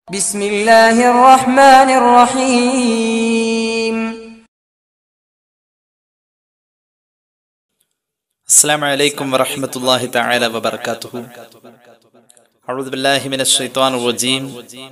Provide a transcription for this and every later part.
بسم الله الرحمن الرحيم السلام عليكم ورحمة الله تعالى وبركاته أعوذ بالله من الشيطان الرجيم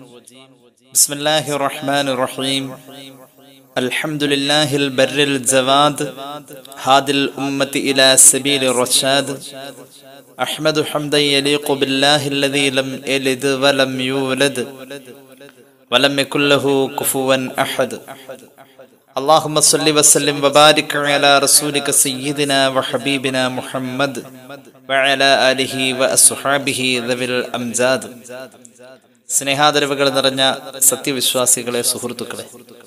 بسم الله الرحمن الرحيم الحمد لله البر الجواد هادي الأمة إلى سبيل الرشاد أحمد حمدا يليق بالله الذي لم يلد ولم يولد ولم يكن له كفوا أحد اللهم صل وسلم وبارك على رسولك سيدنا وحبيبنا محمد وعلى آله وأصحابه ذوي الأمجاد സ്നേഹാദരവുകൾ നിറഞ്ഞ സത്യവിശ്വാസികളെ സുഹൃത്തുക്കളെ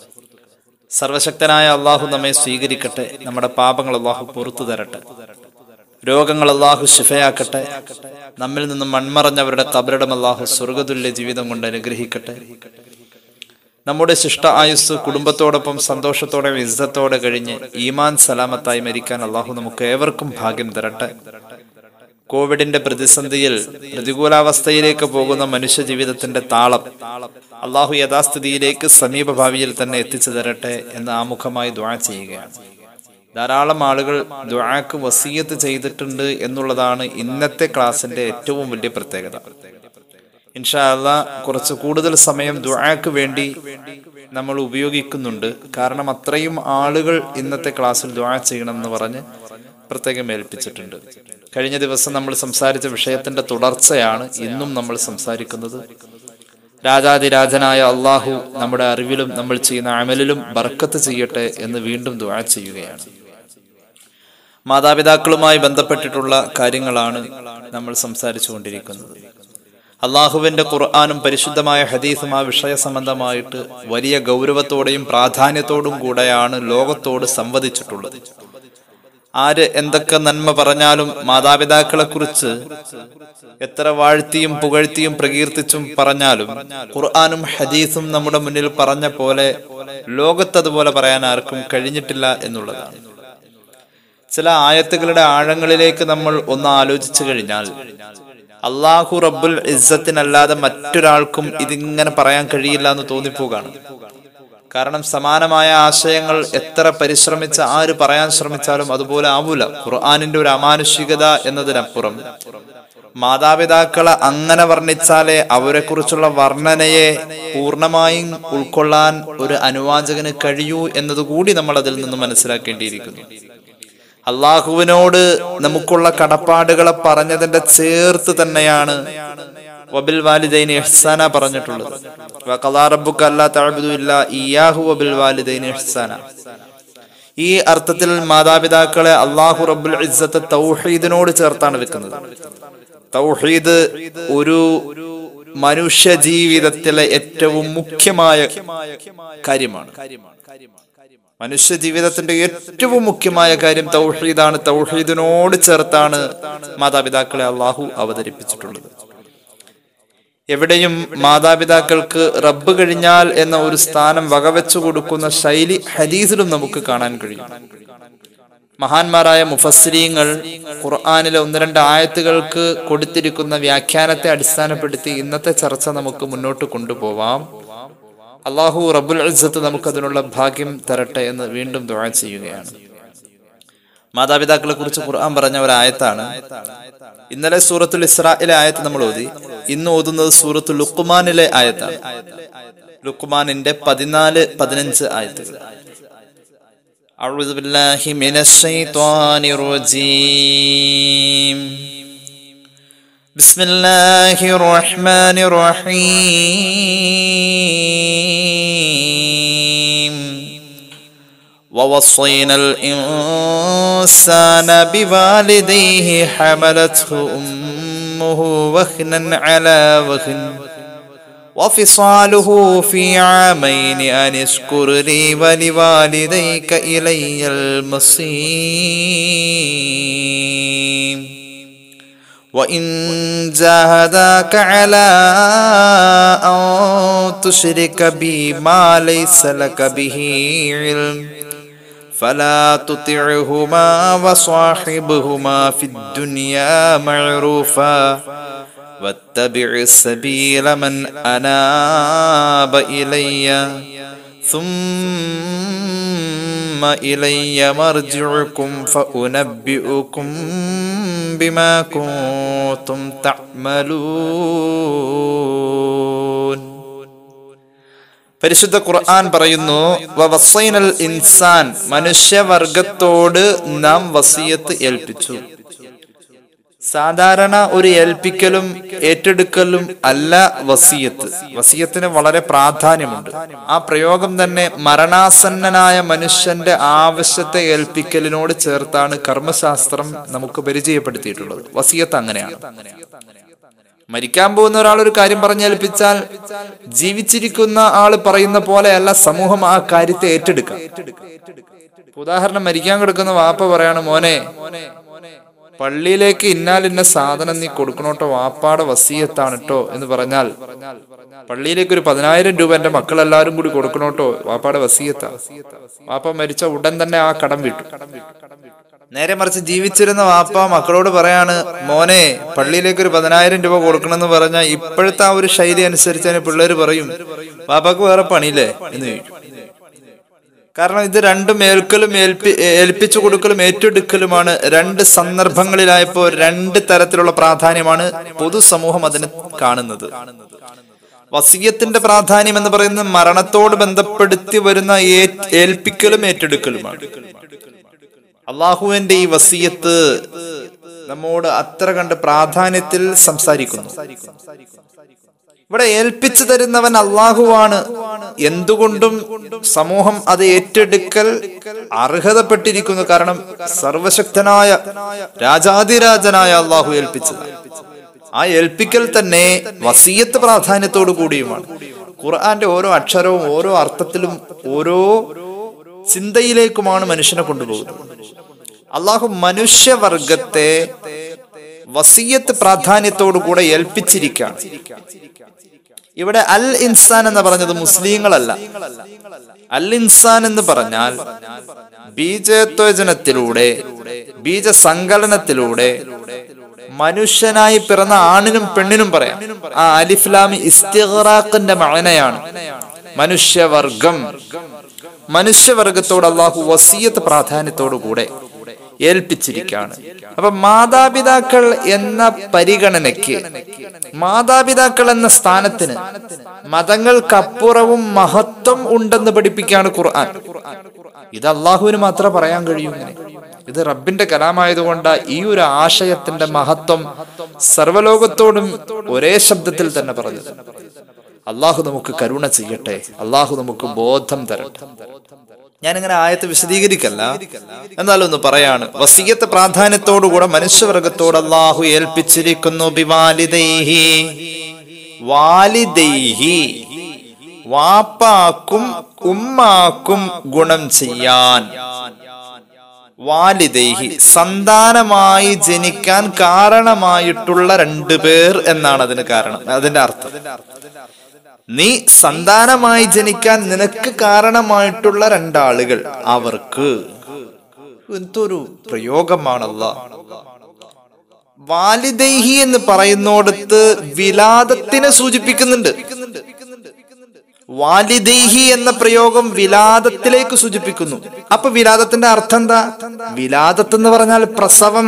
സർവശക്തനായ അള്ളാഹു നമ്മെ സ്വീകരിക്കട്ടെ നമ്മുടെ പാപങ്ങൾ അള്ളാഹു പുറത്തു തരട്ടെ രോഗങ്ങൾ അള്ളാഹു ശിഫയാക്കട്ടെ നമ്മിൽ നിന്നും മൺമറഞ്ഞവരുടെ കബറിടം അള്ളാഹു സ്വർഗതുല്യ ജീവിതം കൊണ്ട് അനുഗ്രഹിക്കട്ടെ നമ്മുടെ ശിഷ്ട ആയുസ് കുടുംബത്തോടൊപ്പം സന്തോഷത്തോടെ ഇസ്സത്തോടെ കഴിഞ്ഞ് ഈമാൻ സലാമത്തായി മരിക്കാൻ അള്ളാഹു നമുക്ക് ഏവർക്കും ഭാഗ്യം തരട്ടെ കോവിഡിന്റെ പ്രതിസന്ധിയിൽ പ്രതികൂലാവസ്ഥയിലേക്ക് പോകുന്ന മനുഷ്യ ജീവിതത്തിന്റെ താളം അള്ളാഹു യഥാസ്ഥിതിയിലേക്ക് സമീപഭാവിയിൽ തന്നെ എത്തിച്ചു തരട്ടെ എന്ന് ആമുഖമായി ദ്വാ ചെയ്യുകയാണ് ധാരാളം ആളുകൾ ദ്വാക്ക് വസീയത്ത് ചെയ്തിട്ടുണ്ട് എന്നുള്ളതാണ് ഇന്നത്തെ ക്ലാസിന്റെ ഏറ്റവും വലിയ പ്രത്യേകത ഇൻഷാ അല്ലാ കുറച്ച് കൂടുതൽ സമയം ദുആക്ക് വേണ്ടി നമ്മൾ ഉപയോഗിക്കുന്നുണ്ട് കാരണം അത്രയും ആളുകൾ ഇന്നത്തെ ക്ലാസ്സിൽ ദുആ ചെയ്യണമെന്ന് പറഞ്ഞ് പ്രത്യേകം ഏൽപ്പിച്ചിട്ടുണ്ട് കഴിഞ്ഞ ദിവസം നമ്മൾ സംസാരിച്ച വിഷയത്തിന്റെ തുടർച്ചയാണ് ഇന്നും നമ്മൾ സംസാരിക്കുന്നത് രാജാതിരാജനായ അള്ളാഹു നമ്മുടെ അറിവിലും നമ്മൾ ചെയ്യുന്ന അമലിലും ബർക്കത്ത് ചെയ്യട്ടെ എന്ന് വീണ്ടും ദുആ ചെയ്യുകയാണ് മാതാപിതാക്കളുമായി ബന്ധപ്പെട്ടിട്ടുള്ള കാര്യങ്ങളാണ് നമ്മൾ സംസാരിച്ചു കൊണ്ടിരിക്കുന്നത് അള്ളാഹുവിന്റെ ഖുർആാനും പരിശുദ്ധമായ ഹദീസും ആ വിഷയ സംബന്ധമായിട്ട് വലിയ ഗൗരവത്തോടെയും പ്രാധാന്യത്തോടും കൂടെയാണ് ലോകത്തോട് സംവദിച്ചിട്ടുള്ളത് ആര് എന്തൊക്കെ നന്മ പറഞ്ഞാലും മാതാപിതാക്കളെ കുറിച്ച് എത്ര വാഴ്ത്തിയും പുകഴ്ത്തിയും പ്രകീർത്തിച്ചും പറഞ്ഞാലും ഖുർആാനും ഹദീസും നമ്മുടെ മുന്നിൽ പറഞ്ഞ പോലെ ലോകത്തതുപോലെ പറയാൻ ആർക്കും കഴിഞ്ഞിട്ടില്ല എന്നുള്ളതാണ് ചില ആയത്തുകളുടെ ആഴങ്ങളിലേക്ക് നമ്മൾ ഒന്ന് ആലോചിച്ചു കഴിഞ്ഞാൽ അള്ളാഹു റബ്ബുൽ ഇസ്സത്തിനല്ലാതെ മറ്റൊരാൾക്കും ഇതിങ്ങനെ പറയാൻ കഴിയില്ല എന്ന് തോന്നിപ്പോകാണ് കാരണം സമാനമായ ആശയങ്ങൾ എത്ര പരിശ്രമിച്ച ആര് പറയാൻ ശ്രമിച്ചാലും അതുപോലെ ആവൂല ഖുർആാനിന്റെ ഒരു അമാനുഷികത എന്നതിനപ്പുറം മാതാപിതാക്കളെ അങ്ങനെ വർണ്ണിച്ചാലേ അവരെ കുറിച്ചുള്ള വർണ്ണനയെ പൂർണ്ണമായും ഉൾക്കൊള്ളാൻ ഒരു അനുവാചകന് കഴിയൂ എന്നതുകൂടി നമ്മൾ അതിൽ നിന്ന് മനസ്സിലാക്കേണ്ടിയിരിക്കുന്നു അള്ളാഹുവിനോട് നമുക്കുള്ള കടപ്പാടുകളെ പറഞ്ഞതിന്റെ ചേർത്ത് തന്നെയാണ് വബിൽ വാലിദൈനി ഇഹ്സാന പറഞ്ഞിട്ടുള്ളത് വഖളാ റബ്ബുക അല്ലാ തഅബുദു ഇല്ലാ ഇയ്യാഹു വബിൽ വാലിദൈനി ഇഹ്സാന ഈ അർത്ഥത്തിൽ മാതാപിതാക്കളെ അള്ളാഹു റബ്ബുൽ ഇസ്സത്ത് തൗഹീദിനോട് ചേർത്താണ് വെക്കുന്നത് തൗഹീദ് ഒരു മനുഷ്യ ജീവിതത്തിലെ ഏറ്റവും മുഖ്യമായ കാര്യമാണ് മനുഷ്യ ജീവിതത്തിന്റെ ഏറ്റവും മുഖ്യമായ കാര്യം തൗഹീദാണ് തൗഹീദിനോട് ചേർത്താണ് മാതാപിതാക്കളെ അള്ളാഹു അവതരിപ്പിച്ചിട്ടുള്ളത് എവിടെയും മാതാപിതാക്കൾക്ക് റബ്ബ് കഴിഞ്ഞാൽ എന്ന ഒരു സ്ഥാനം വകവെച്ചു കൊടുക്കുന്ന ശൈലി ഹദീസിലും നമുക്ക് കാണാൻ കഴിയും മഹാന്മാരായ മുഫസ്രീങ്ങൾ ഖുർആാനിലെ ഒന്ന് രണ്ട് ആയത്തുകൾക്ക് കൊടുത്തിരിക്കുന്ന വ്യാഖ്യാനത്തെ അടിസ്ഥാനപ്പെടുത്തി ഇന്നത്തെ ചർച്ച നമുക്ക് മുന്നോട്ട് കൊണ്ടുപോവാം അള്ളാഹു റബുൽ ഇസ്സത്ത് നമുക്കതിനുള്ള ഭാഗ്യം തരട്ടെ എന്ന് വീണ്ടും ദുആ ചെയ്യുകയാണ് മാതാപിതാക്കളെ കുറിച്ച് ഖുർആൻ പറഞ്ഞ ഒരു ആയത്താണ് ഇന്നലെ സൂറത്തുൽ ഇസ്രായിലെ ആയത്ത് നമ്മൾ ഓതി ഇന്ന് ഓതുന്നത് സൂറത്തുൽ ലുക്കുമാനിലെ ആയത്താണ് ലുക്കുമാനിന്റെ പതിനാല് പതിനഞ്ച് ആയത്തുകൾ أعوذ بالله من الشيطان الرجيم بسم الله الرحمن الرحيم ووصينا الإنسان بوالديه حملته أمه وهنا على وهن وفصاله في عامين أن اشكر لي ولوالديك إلي المصير وإن جاهداك على أن تشرك بي ما ليس لك به علم فلا تطعهما وصاحبهما في الدنيا معروفا واتبع سبيل من أناب إلي ثم إلي مرجعكم فأنبئكم بما كنتم تعملون പരിശുദ്ധ ഖുർആൻ പറയുന്നു വവസ്സൈനൽ ഇൻസാൻ മനുഷ്യവർഗത്തോട് നാം വസിയത്ത് ഏൽപ്പിച്ചു സാധാരണ ഒരു ഏൽപ്പിക്കലും ഏറ്റെടുക്കലും അല്ല വസിയത്ത് വസിയത്തിന് വളരെ പ്രാധാന്യമുണ്ട് ആ പ്രയോഗം തന്നെ മരണാസന്നനായ മനുഷ്യന്റെ ആവശ്യത്തെ ഏൽപ്പിക്കലിനോട് ചേർത്താണ് കർമ്മശാസ്ത്രം നമുക്ക് പരിചയപ്പെടുത്തിയിട്ടുള്ളത് വസിയത്ത് അങ്ങനെയാണ് മരിക്കാൻ പോകുന്ന ഒരാൾ ഒരു കാര്യം പറഞ്ഞേൽപ്പിച്ചാൽ ജീവിച്ചിരിക്കുന്ന ആള് പറയുന്ന പോലെയല്ല സമൂഹം ആ കാര്യത്തെ ഏറ്റെടുക്കാം ഉദാഹരണം മരിക്കാൻ കിടക്കുന്ന വാപ്പ പറയാണ് മോനെ പള്ളിയിലേക്ക് ഇന്നാലിന്ന സാധനം നീ കൊടുക്കണോട്ടോ വാപ്പാടെ വസീയത്താണ് കേട്ടോ എന്ന് പറഞ്ഞാൽ പള്ളിയിലേക്ക് ഒരു പതിനായിരം രൂപ എന്റെ മക്കളെല്ലാരും കൂടി കൊടുക്കണോട്ടോ വാപ്പാടെ വസീയത്താ വാപ്പ മരിച്ച ഉടൻ തന്നെ ആ കടം വിട്ടു നേരെ മറിച്ച് ജീവിച്ചിരുന്ന വാപ്പ മക്കളോട് പറയാണ് മോനെ പള്ളിയിലേക്ക് ഒരു പതിനായിരം രൂപ കൊടുക്കണമെന്ന് പറഞ്ഞാൽ ഇപ്പോഴത്തെ ആ ഒരു ശൈലി അനുസരിച്ച് തന്നെ പിള്ളേര് പറയും വാപ്പാക്ക് വേറെ പണിയില്ലേ എന്ന് ചോദിക്കും കാരണം ഇത് രണ്ടും ഏൽക്കലും ഏൽപ്പി ഏൽപ്പിച്ചു കൊടുക്കലും ഏറ്റെടുക്കലുമാണ് രണ്ട് സന്ദർഭങ്ങളിലായപ്പോ രണ്ട് തരത്തിലുള്ള പ്രാധാന്യമാണ് പൊതുസമൂഹം അതിന് കാണുന്നത് വസീയത്തിന്റെ പ്രാധാന്യം എന്ന് പറയുന്നത് മരണത്തോട് ബന്ധപ്പെടുത്തി വരുന്ന ഏ- ഏൽപ്പിക്കലും ഏറ്റെടുക്കലുമാണ് അള്ളാഹുവിന്റെ ഈ വസീയത്ത് നമ്മോട് അത്ര കണ്ട് പ്രാധാന്യത്തിൽ സംസാരിക്കുന്നു ഇവിടെ ഏൽപ്പിച്ചു തരുന്നവൻ അള്ളാഹുവാണ് എന്തുകൊണ്ടും സമൂഹം അത് ഏറ്റെടുക്കൽ അർഹതപ്പെട്ടിരിക്കുന്നു കാരണം സർവശക്തനായ രാജാതിരാജനായ അള്ളാഹു ഏൽപ്പിച്ചത് ആ ഏൽപ്പിക്കൽ തന്നെ വസീയത്ത് പ്രാധാന്യത്തോടു കൂടിയുമാണ് ഖുർആന്റെ ഓരോ അക്ഷരവും ഓരോ അർത്ഥത്തിലും ഓരോ ചിന്തയിലേക്കുമാണ് മനുഷ്യനെ കൊണ്ടുപോകുന്നത് അള്ളാഹു മനുഷ്യവർഗത്തെ വസീയത്ത് പ്രാധാന്യത്തോടു കൂടെ ഏൽപ്പിച്ചിരിക്കുകയാണ് ഇവിടെ അൽ ഇൻസാൻ എന്ന് പറഞ്ഞത് മുസ്ലിങ്ങളല്ല അൽ ഇൻസാൻ എന്ന് പറഞ്ഞാൽ ബീജത്വജനത്തിലൂടെ ബീജസങ്കലനത്തിലൂടെ മനുഷ്യനായി പിറന്ന ആണിനും പെണ്ണിനും പറയാം ആ അലിഫ്ലാമി ഇസ്തിഖറാഖിന്റെ മഴനയാണ് മനുഷ്യവർഗം മനുഷ്യവർഗത്തോട് അള്ളാഹു വസീയത്ത് പ്രാധാന്യത്തോടു കൂടെ ഏൽപ്പിച്ചിരിക്കുകയാണ് അപ്പൊ മാതാപിതാക്കൾ എന്ന പരിഗണനയ്ക്ക് മാതാപിതാക്കൾ എന്ന സ്ഥാനത്തിന് മതങ്ങൾക്കപ്പുറവും മഹത്വം ഉണ്ടെന്ന് പഠിപ്പിക്കുകയാണ് ഖുർആൻ ഇത് അള്ളാഹുവിന് മാത്രമേ പറയാൻ കഴിയൂ ഇങ്ങനെ ഇത് റബ്ബിന്റെ കലാമായതുകൊണ്ട് ഈ ഒരു ആശയത്തിന്റെ മഹത്വം സർവലോകത്തോടും ഒരേ ശബ്ദത്തിൽ തന്നെ പറഞ്ഞത് അള്ളാഹു നമുക്ക് കരുണ ചെയ്യട്ടെ അള്ളാഹു നമുക്ക് ബോധം തരട്ടെ ഞാനിങ്ങനെ ആയത്ത് വിശദീകരിക്കല്ല എന്നാലും ഒന്ന് പറയാണ് വസീയത്ത് പ്രാധാന്യത്തോടുകൂടെ മനുഷ്യവർഗത്തോട് അള്ളാഹു ഏൽപ്പിച്ചിരിക്കുന്നു ബിവാലിദൈഹി വാലിദൈഹി വാപ്പാക്കും ഉമ്മാക്കും ഗുണം ചെയ്യാൻ വാലിദൈഹി സന്താനമായി ജനിക്കാൻ കാരണമായിട്ടുള്ള രണ്ടു പേർ എന്നാണ് അതിന് കാരണം അതിന്റെ അർത്ഥം നീ സന്താനമായി ജനിക്കാൻ നിനക്ക് കാരണമായിട്ടുള്ള രണ്ടാളുകൾ അവർക്ക് എന്തൊരു പ്രയോഗമാണല്ല വാലിദൈഹി എന്ന് പറയുന്നോടത്ത് വിലാദത്തിനെ സൂചിപ്പിക്കുന്നുണ്ട് വാലിദൈഹി എന്ന പ്രയോഗം വിലാദത്തിലേക്ക് സൂചിപ്പിക്കുന്നു അപ്പൊ വിലാദത്തിന്റെ അർത്ഥം എന്താ വിലാദത്ത് എന്ന് പറഞ്ഞാൽ പ്രസവം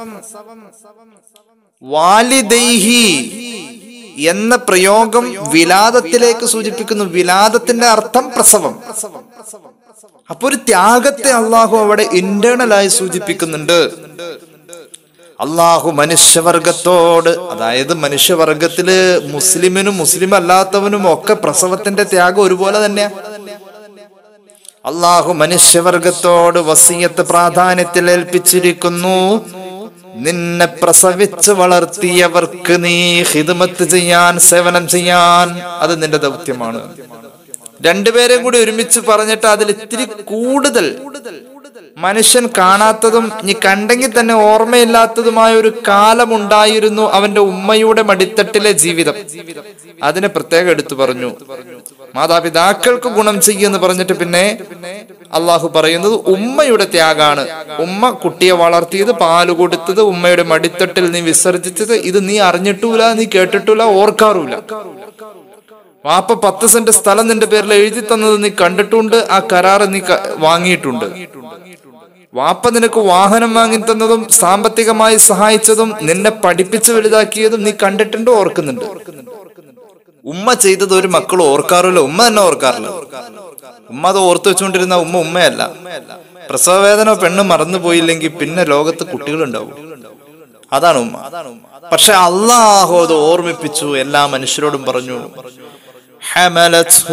വാലിദൈഹി എന്ന പ്രയോഗം വിലാദത്തിലേക്ക് സൂചിപ്പിക്കുന്നു വിലാദത്തിന്റെ അർത്ഥം പ്രസവം അപ്പൊ ഒരു ത്യാഗത്തെ അള്ളാഹു അവിടെ ഇന്റേണലായി സൂചിപ്പിക്കുന്നുണ്ട് അള്ളാഹു മനുഷ്യവർഗത്തോട് അതായത് മനുഷ്യവർഗത്തില് മുസ്ലിമിനും മുസ്ലിം അല്ലാത്തവനും ഒക്കെ പ്രസവത്തിന്റെ ത്യാഗം ഒരുപോലെ തന്നെയാ അള്ളാഹു മനുഷ്യവർഗത്തോട് വസീയത്ത് പ്രാധാന്യത്തിൽ ഏൽപ്പിച്ചിരിക്കുന്നു നിന്നെ പ്രസവിച്ച് വളർത്തിയവർക്ക് നീ ഹിദ്മത്ത് ചെയ്യാൻ സേവനം ചെയ്യാൻ അത് നിന്റെ ദൗത്യമാണ് രണ്ടുപേരെയും കൂടി ഒരുമിച്ച് പറഞ്ഞിട്ട് അതിൽ ഇത്തിരി കൂടുതൽ മനുഷ്യൻ കാണാത്തതും ഇനി കണ്ടെങ്കിൽ തന്നെ ഓർമ്മയില്ലാത്തതുമായ ഒരു കാലമുണ്ടായിരുന്നു അവന്റെ ഉമ്മയുടെ മടിത്തട്ടിലെ ജീവിതം അതിനെ പ്രത്യേകം എടുത്തു പറഞ്ഞു മാതാപിതാക്കൾക്ക് ഗുണം ചെയ്യുമെന്ന് പറഞ്ഞിട്ട് പിന്നെ അള്ളാഹു പറയുന്നത് ഉമ്മയുടെ ത്യാഗാണ് ഉമ്മ കുട്ടിയെ വളർത്തിയത് പാല് കൊടുത്തത് ഉമ്മയുടെ മടിത്തട്ടിൽ നീ വിസർജിച്ചത് ഇത് നീ അറിഞ്ഞിട്ടൂല നീ കേട്ടിട്ടൂല ഓർക്കാറൂല വാപ്പ പത്ത് സെന്റ് സ്ഥലം നിന്റെ പേരിൽ എഴുതി തന്നത് നീ കണ്ടിട്ടുണ്ട് ആ കരാറ് നീ ക- വാങ്ങിയിട്ടുണ്ട് വാപ്പ നിനക്ക് വാഹനം വാങ്ങി തന്നതും സാമ്പത്തികമായി സഹായിച്ചതും നിന്നെ പഠിപ്പിച്ച് വലുതാക്കിയതും നീ കണ്ടിട്ടുണ്ട് ഓർക്കുന്നുണ്ട് ഉമ്മ ചെയ്തത് ഒരു മക്കൾ ഓർക്കാറില്ല ഉമ്മ തന്നെ ഓർക്കാറില്ല ഉമ്മ അത് ഓർത്തു വെച്ചുകൊണ്ടിരുന്ന ഉമ്മ ഉമ്മയല്ല പ്രസവവേദന പെണ്ണ് മറന്നു പോയില്ലെങ്കിൽ പിന്നെ ലോകത്ത് കുട്ടികളുണ്ടാവും അതാണ് ഉമ്മ പക്ഷെ അള്ളാഹു അത് ഓർമ്മിപ്പിച്ചു എല്ലാ മനുഷ്യരോടും പറഞ്ഞു حملته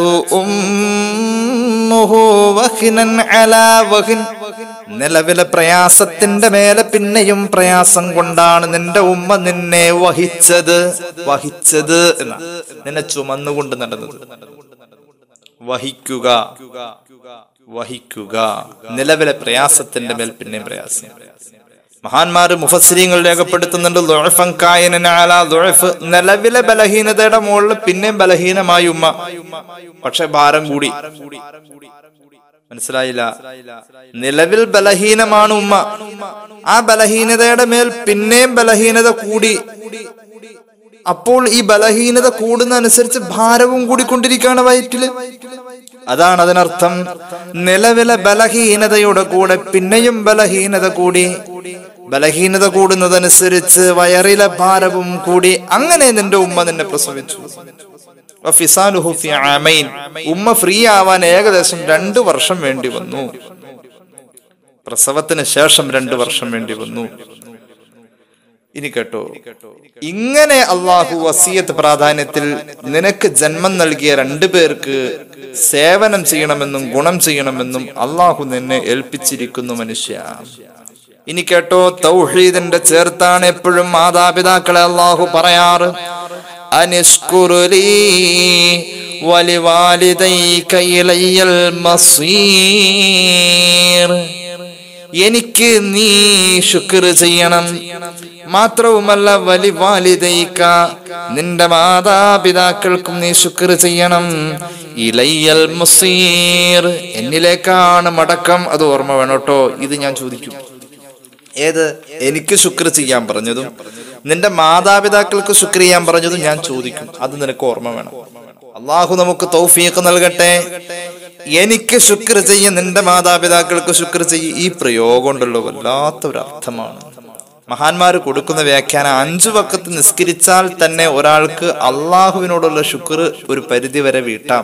أمه وهنا على وهن നിലവിലെ പ്രയാസത്തിന്റെ മേലെ പിന്നെയും പ്രയാസം കൊണ്ടാണ് നിന്റെ ഉമ്മ നിന്നെ വഹിച്ചത് വഹിച്ചത് എന്ന നിന്നെ ചുമന്നുകൊണ്ട് നടന്നത് വഹിക്കുക വഹിക്കുക നിലവിലെ പ്രയാസത്തിന്റെ മേൽ പിന്നെയും പ്രയാസം മഹാന്മാര് മുഫസ്സിരിങ്ങൾ രേഖപ്പെടുത്തുന്നുണ്ട് ദുഅഫൻ കായനൻ അലാ ദുഅഫ്. നിലവിലെ ബലഹീനതയുടെ മുകളിൽ പിന്നെയും ബലഹീനമായി ഉമ്മ പക്ഷെ ഭാരം കൂടി മനസ്സിലായില്ല നിലവിൽ ബലഹീനമാണ് ഉമ്മ ആ ബലഹീനതയുടെ മേൽ പിന്നെയും ബലഹീനത കൂടി അപ്പോൾ ഈ ബലഹീനത കൂടുന്ന അനുസരിച്ച് ഭാരവും കൂടിക്കൊണ്ടിരിക്കുകയാണ് വയറ്റില് അതാണ് അതിനർത്ഥം നിലവിലെ ബലഹീനതയുടെ കൂടെ പിന്നെയും ബലഹീനത കൂടി ബലഹീനത കൂടുന്നതനുസരിച്ച് വയറിലെ ഭാരവും കൂടി അങ്ങനെ നിന്റെ ഉമ്മ നിന്നെ പ്രസവിച്ചു വഫിസാലുഹു ഫി ആമൈൻ. ഉമ്മ ഫ്രീ ആവാൻ ഏകദേശം രണ്ടു വർഷം വേണ്ടി വന്നു പ്രസവത്തിന് ശേഷം രണ്ടു വർഷം വേണ്ടി വന്നു ഇനി കേട്ടോ ഇങ്ങനെ അള്ളാഹു വസീയത്ത് പ്രാധാന്യത്തിൽ നിനക്ക് ജന്മം നൽകിയ രണ്ടു പേർക്ക് സേവനം ചെയ്യണമെന്നും ഗുണം ചെയ്യണമെന്നും അള്ളാഹു നിന്നെ ഏൽപ്പിച്ചിരിക്കുന്നു മനുഷ്യ ഇനി കേട്ടോ തൗഹീദിന്റെ ചേർത്താണ് എപ്പോഴും മാതാപിതാക്കളെ അള്ളാഹു പറയാറ് അനിഷ്കുറുലീ വലിവാലിദൈക ഇലയ്യൽ മസീർ എനിക്ക് നീ ശുക്ർ ചെയ്യണം മാത്രവുമല്ല വലി വാലിദൈക്ക നിന്റെ മാതാപിതാക്കൾക്കും നീ ശുക്ർ ചെയ്യണം ഇലയ്യൽ മുസീർ എന്നിലേക്കാണ് മടക്കം അത് ഓർമ്മ വേണം കേട്ടോ ഇത് ഞാൻ ചോദിക്കും ഏത് എനിക്ക് ശുക്ർ ചെയ്യാൻ പറഞ്ഞതും നിന്റെ മാതാപിതാക്കൾക്ക് ശുക്ർ ചെയ്യാൻ പറഞ്ഞതും ഞാൻ ചോദിക്കും അത് നിനക്ക് ഓർമ്മ വേണം അള്ളാഹു നമുക്ക് തൗഫീഖ് നൽകട്ടെ എനിക്ക് ശുക്ർ ചെയ്യ നിന്റെ മാതാപിതാക്കൾക്ക് ശുക്ർ ചെയ്യ ഈ പ്രയോഗം ഉണ്ടല്ലോ വല്ലാത്തൊരു അർത്ഥമാണ് മഹാന്മാര് കൊടുക്കുന്ന വ്യാഖ്യാനം അഞ്ചു വക്കത്ത് നിസ്കരിച്ചാൽ തന്നെ ഒരാൾക്ക് അള്ളാഹുവിനോടുള്ള ശുക്ർ ഒരു പരിധി വരെ വീട്ടാം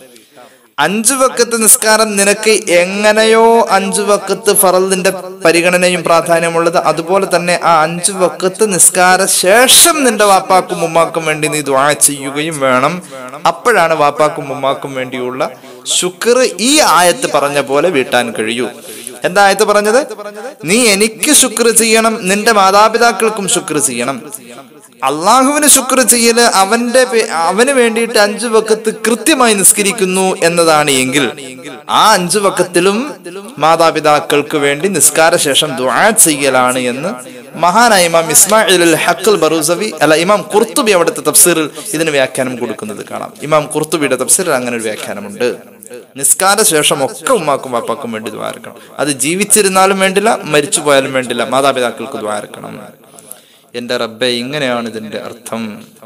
അഞ്ചു വക്കത്ത് നിസ്കാരം നിനക്ക് എങ്ങനെയോ അഞ്ചു വക്കത്ത് ഫറലിന്റെ പരിഗണനയും പ്രാധാന്യമുള്ളത് അതുപോലെ തന്നെ ആ അഞ്ചു വക്കത്ത് നിസ്കാര ശേഷം നിന്റെ വാപ്പാക്കും ഉമ്മാക്കും വേണ്ടി നീ ദ്വാ ചെയ്യുകയും വേണം അപ്പോഴാണ് വാപ്പാക്കും ഉമ്മാക്കും വേണ്ടിയുള്ള ശുക്ർ ഈ ആയത്ത് പറഞ്ഞ പോലെ വീട്ടാൻ കഴിയൂ എന്താ ആയത്ത് പറഞ്ഞത് നീ എനിക്ക് ശുക്ർ ചെയ്യണം നിന്റെ മാതാപിതാക്കൾക്കും ശുക്ർ ചെയ്യണം അള്ളാഹുവിന് ശുക്ർ ചെയ്യല് അവന്റെ പേ- അവന് വേണ്ടിയിട്ട് അഞ്ചു വക്കത്ത് കൃത്യമായി നിസ്കരിക്കുന്നു എന്നതാണ് എങ്കിൽ ആ അഞ്ചു വക്കത്തിലും മാതാപിതാക്കൾക്ക് വേണ്ടി നിസ്കാര ശേഷം ദുആ ചെയ്യലാണ് എന്ന് മഹാനായ ഇമാം ഇസ്മായിൽ അൽ ഹക്കൽ ബറൂസവി അല്ല ഇമാം കുർത്തുബി അവിടുത്തെ തഫ്സീറിൽ ഇതിന് വ്യാഖ്യാനം കൊടുക്കുന്നത് കാണാം ഇമാം കുർത്തുബിയുടെ തഫ്സീറിൽ അങ്ങനെ ഒരു വ്യാഖ്യാനമുണ്ട് നിസ്കാര ശേഷം ഒക്കെ ഉമ്മാക്കും വാപ്പാക്കും വേണ്ടി ദ്വാരക്കണം അത് ജീവിച്ചിരുന്നാലും വേണ്ടില്ല മരിച്ചു പോയാലും വേണ്ടില്ല മാതാപിതാക്കൾക്ക് ദ്വാരക്കണം എന്റെ റബ്ബെ ഇങ്ങനെയാണ് ഇതിന്റെ അർത്ഥം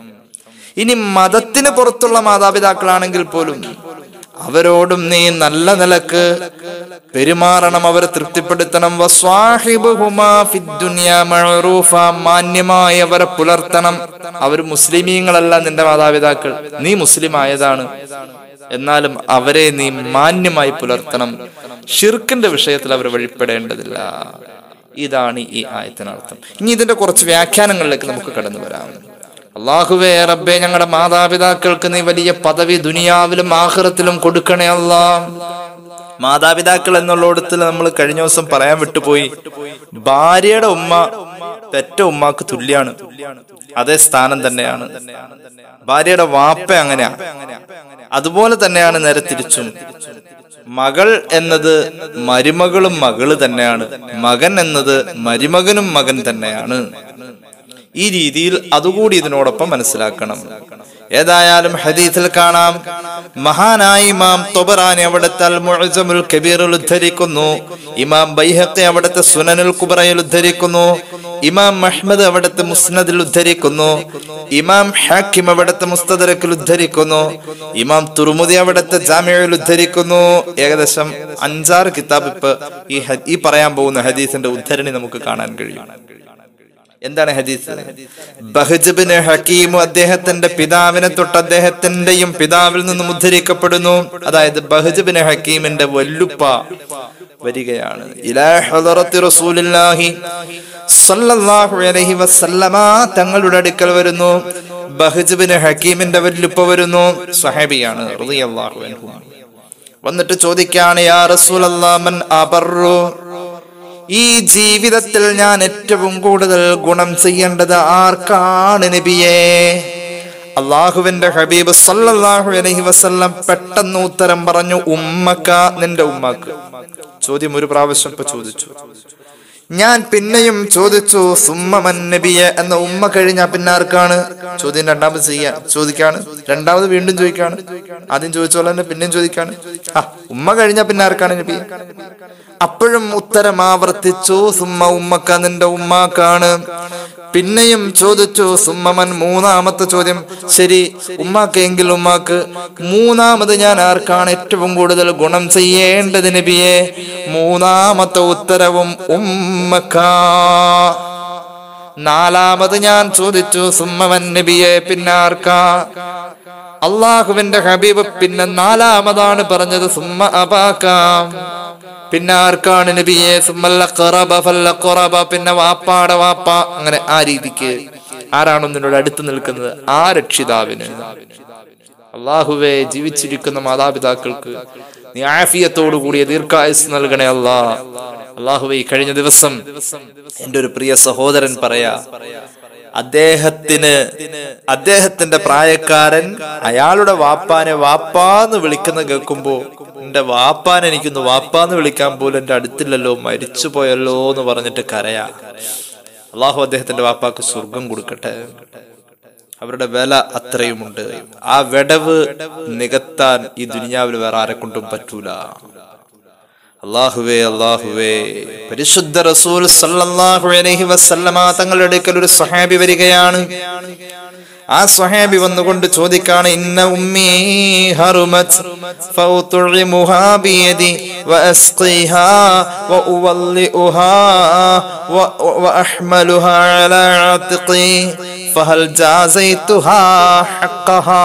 ഇനി മതത്തിന് പുറത്തുള്ള മാതാപിതാക്കളാണെങ്കിൽ പോലും അവരോടും നീ നല്ല നിലക്ക് പെരുമാറണം അവരെ തൃപ്തിപ്പെടുത്തണം വസ്വാഹിബുഹുമാ ഫിദ്ദുനിയാ മഅറൂഫ. മാന്യമായി അവരെ പുലർത്തണം അവർ മുസ്ലിമീങ്ങളല്ല നിന്റെ മാതാപിതാക്കൾ നീ മുസ്ലിം ആയതാണ് എന്നാലും അവരെ നീ മാന്യമായി പുലർത്തണം ഷിർക്കിന്റെ വിഷയത്തിൽ അവർ വഴിപ്പെടേണ്ടതില്ല ഇതാണ് ഈ ആയത്തിനർത്ഥം ഇനി ഇതിന്റെ കുറച്ച് വ്യാഖ്യാനങ്ങളിലേക്ക് നമുക്ക് കടന്നു വരാം അള്ളാഹുവേ റബ്ബേ ഞങ്ങളുടെ മാതാപിതാക്കൾക്ക് നീ വലിയ പദവി ദുനിയാവിലും ആഹ്റത്തിലും കൊടുക്കണേ അല്ലാ മാതാപിതാക്കൾ എന്നുള്ളിടത്തിൽ നമ്മൾ കഴിഞ്ഞ ദിവസം പറയാൻ വിട്ടുപോയി ഭാര്യയുടെ ഉമ്മ പെറ്റ ഉമ്മാക്ക് തുല്യാണ് അതേ സ്ഥാനം തന്നെയാണ് ഭാര്യയുടെ വാപ്പ അങ്ങനെയാ അതുപോലെ തന്നെയാണ് നേരെ തിരിച്ചും മകൾ എന്നത് മരുമകളും മകള് തന്നെയാണ് മകൻ എന്നത് മരുമകനും മകൻ തന്നെയാണ് ഈ രീതിയിൽ അതുകൂടി ഇതിനോടൊപ്പം മനസ്സിലാക്കണം ഏതായാലും ഹദീസിൽ കാണാം മഹാനായ ഇമാം തൊബറാനി അവിടുത്തെ അൽ മുഅ്ജമുൽ കബീറിൽ ഉദ്ധരിക്കുന്നു ഇമാം ബൈഹഖി അവിടുത്തെ സുനനുൽ കുബറയിൽ ഉദ്ധരിക്കുന്നു ഇമാം അഹ്മദ് അവിടുത്തെ മുസ്നദിൽ ഉദ്ധരിക്കുന്നു ഇമാം ഹാക്കിം അവിടുത്തെ മുസ്തദരക്കിൽ ഉദ്ധരിക്കുന്നു ഇമാം തുർമുദി അവിടുത്തെ ജാമ്യയിൽ ഉദ്ധരിക്കുന്നു ഏകദേശം അഞ്ചാറ് കിതാബ് ഇപ്പൊ ഈ ഹ- ഈ പറയാൻ പോകുന്ന ഹദീസിന്റെ ഉദ്ധരണി നമുക്ക് കാണാൻ കഴിയും എന്താണ് ഹദീസ് ബഹജബിന് ഹക്കീമു അദ്ദേഹത്തിന്റെ പിതാവിനെ തൊട്ട് അദ്ദേഹത്തിന്റെയും പിതാവിൽ നിന്നും ഉദ്ധരിക്കപ്പെടുന്നു അതായത് ബഹജബിന് ഹക്കീമിന്റെ വല്ലുപ്പ വരികയാണ് ഇലാ ഹദറത്തി റസൂലില്ലാഹി സ്വല്ലല്ലാഹു അലൈഹി വസല്ലമ തങ്ങളുടെ അടുക്കൽ വരുന്നു ബഹജബിന് ഹക്കീമിന്റെ വല്ലുപ്പ വരുന്നു സഹാബിയാണ് റളിയല്ലാഹു അൻഹു വന്നിട്ട് ചോദിക്കാണ് യാ റസൂലല്ലാ മൻ അബറു ഈ ജീവിതത്തിൽ ഞാൻ ഏറ്റവും കൂടുതൽ ഗുണം ചെയ്യേണ്ടത് ആർക്കാണ് നബിയേ അള്ളാഹുവിന്റെ ഹബീബ് സല്ലല്ലാഹു അലൈഹി വസല്ലം പെട്ടെന്ന് ഉത്തരം പറഞ്ഞു ഉമ്മക്ക നിന്റെ ഉമ്മക്ക് ചോദ്യം ഒരു പ്രാവശ്യം ഇപ്പൊ ചോദിച്ചു ഞാൻ പിന്നെയും ചോദിച്ചു സുമ്മമൻ നബിയെ എന്ന ഉമ്മ കഴിഞ്ഞാ പിന്നെ ആർക്കാണ് ചോദ്യം രണ്ടാമത് ചെയ്യാ ചോദിക്കാണ് രണ്ടാമത് വീണ്ടും ചോദിക്കാണ് ആദ്യം ചോദിച്ച പോലെ തന്നെ പിന്നെയും ചോദിക്കാണ് ആ ഉമ്മ കഴിഞ്ഞാ പിന്നെ ആർക്കാണ് നബിയെ അപ്പോഴും ഉത്തരം ആവർത്തിച്ചു സുമ്മ ഉമ്മക്ക നിന്റെ ഉമ്മാക്കാണ് പിന്നെയും ചോദിച്ചു സുമ്മമൻ മൂന്നാമത്തെ ചോദ്യം ശരി ഉമ്മാക്കെങ്കിൽ ഉമ്മാക്ക് മൂന്നാമത് ഞാൻ ആർക്കാണ് ഏറ്റവും കൂടുതൽ ഗുണം ചെയ്യേണ്ടത് നബിയെ മൂന്നാമത്തെ ഉത്തരവും ഉമ്മക്ക നാലാമത് ഞാൻ ചോദിച്ചു സുമ്മവൻ നബിയെ പിന്നെ ആർക്കാ അള്ളാഹുവിന്റെ ഹബീബ് പിന്നെ നാലാമതാണ് പറഞ്ഞത് സുമ്മ അബാക്കാം പിന്നെ ആർക്കാണ് നബിയെ സുമ്മല്ല ഖറബ ഫല്ല ഖറബ പിന്നെ വാപ്പാട വാപ്പ അങ്ങനെ ആ രീതിക്ക് ആരാണ് നിന്നോട് അടുത്ത് നിൽക്കുന്നത് ആ രക്ഷിതാവിന് അള്ളാഹുവെ ജീവിച്ചിരിക്കുന്ന മാതാപിതാക്കൾക്ക് നീ ആഫിയത്തോടു കൂടിയ ദീർഘായുസ് നൽകണേ അല്ലാ അള്ളാഹുവെ ഈ കഴിഞ്ഞ ദിവസം എന്റെ ഒരു പ്രിയ സഹോദരൻ പറയാ അദ്ദേഹത്തിന് അദ്ദേഹത്തിന്റെ പ്രായക്കാരൻ അയാളുടെ വാപ്പാനെ വാപ്പാന്ന് വിളിക്കുന്ന കേൾക്കുമ്പോ എന്റെ വാപ്പാൻ എനിക്കൊന്ന് വാപ്പാന്ന് വിളിക്കാൻ പോലും എന്റെ അടുത്തില്ലല്ലോ മരിച്ചു പോയല്ലോ എന്ന് പറഞ്ഞിട്ട് കരയാ അള്ളാഹു അദ്ദേഹത്തിന്റെ വാപ്പാക്ക് സ്വർഗം കൊടുക്കട്ടെ അവരുടെ വില അത്രയുമുണ്ട് ആ വിടവ് നികത്താൻ ഈ ദുനിയാവിൽ വേറെ ആരെ കൊണ്ടും പറ്റൂല അള്ളാഹുവേ അള്ളാഹുവേ പരിശുദ്ധ റസൂൽ സല്ലല്ലാഹു അലൈഹി വസല്ലമ തങ്ങളുടെ അടുക്കൽ ഒരു സ്വഹാബി വരികയാണ് ആ സ്വഹാബി വന്നുകൊണ്ട് ചോദിക്കാണ് ഇന്ന ഉമ്മീ ഹറുമത് ഫൗതുഇമുഹാ ബിയദി വഅസ്ഖിഹാ വഉവല്ലിഉഹാ വഅഹ്മലുഹാ അലാ ആതിഖി ഫഹൽ ജാസൈതുഹാ ഹഖഹാ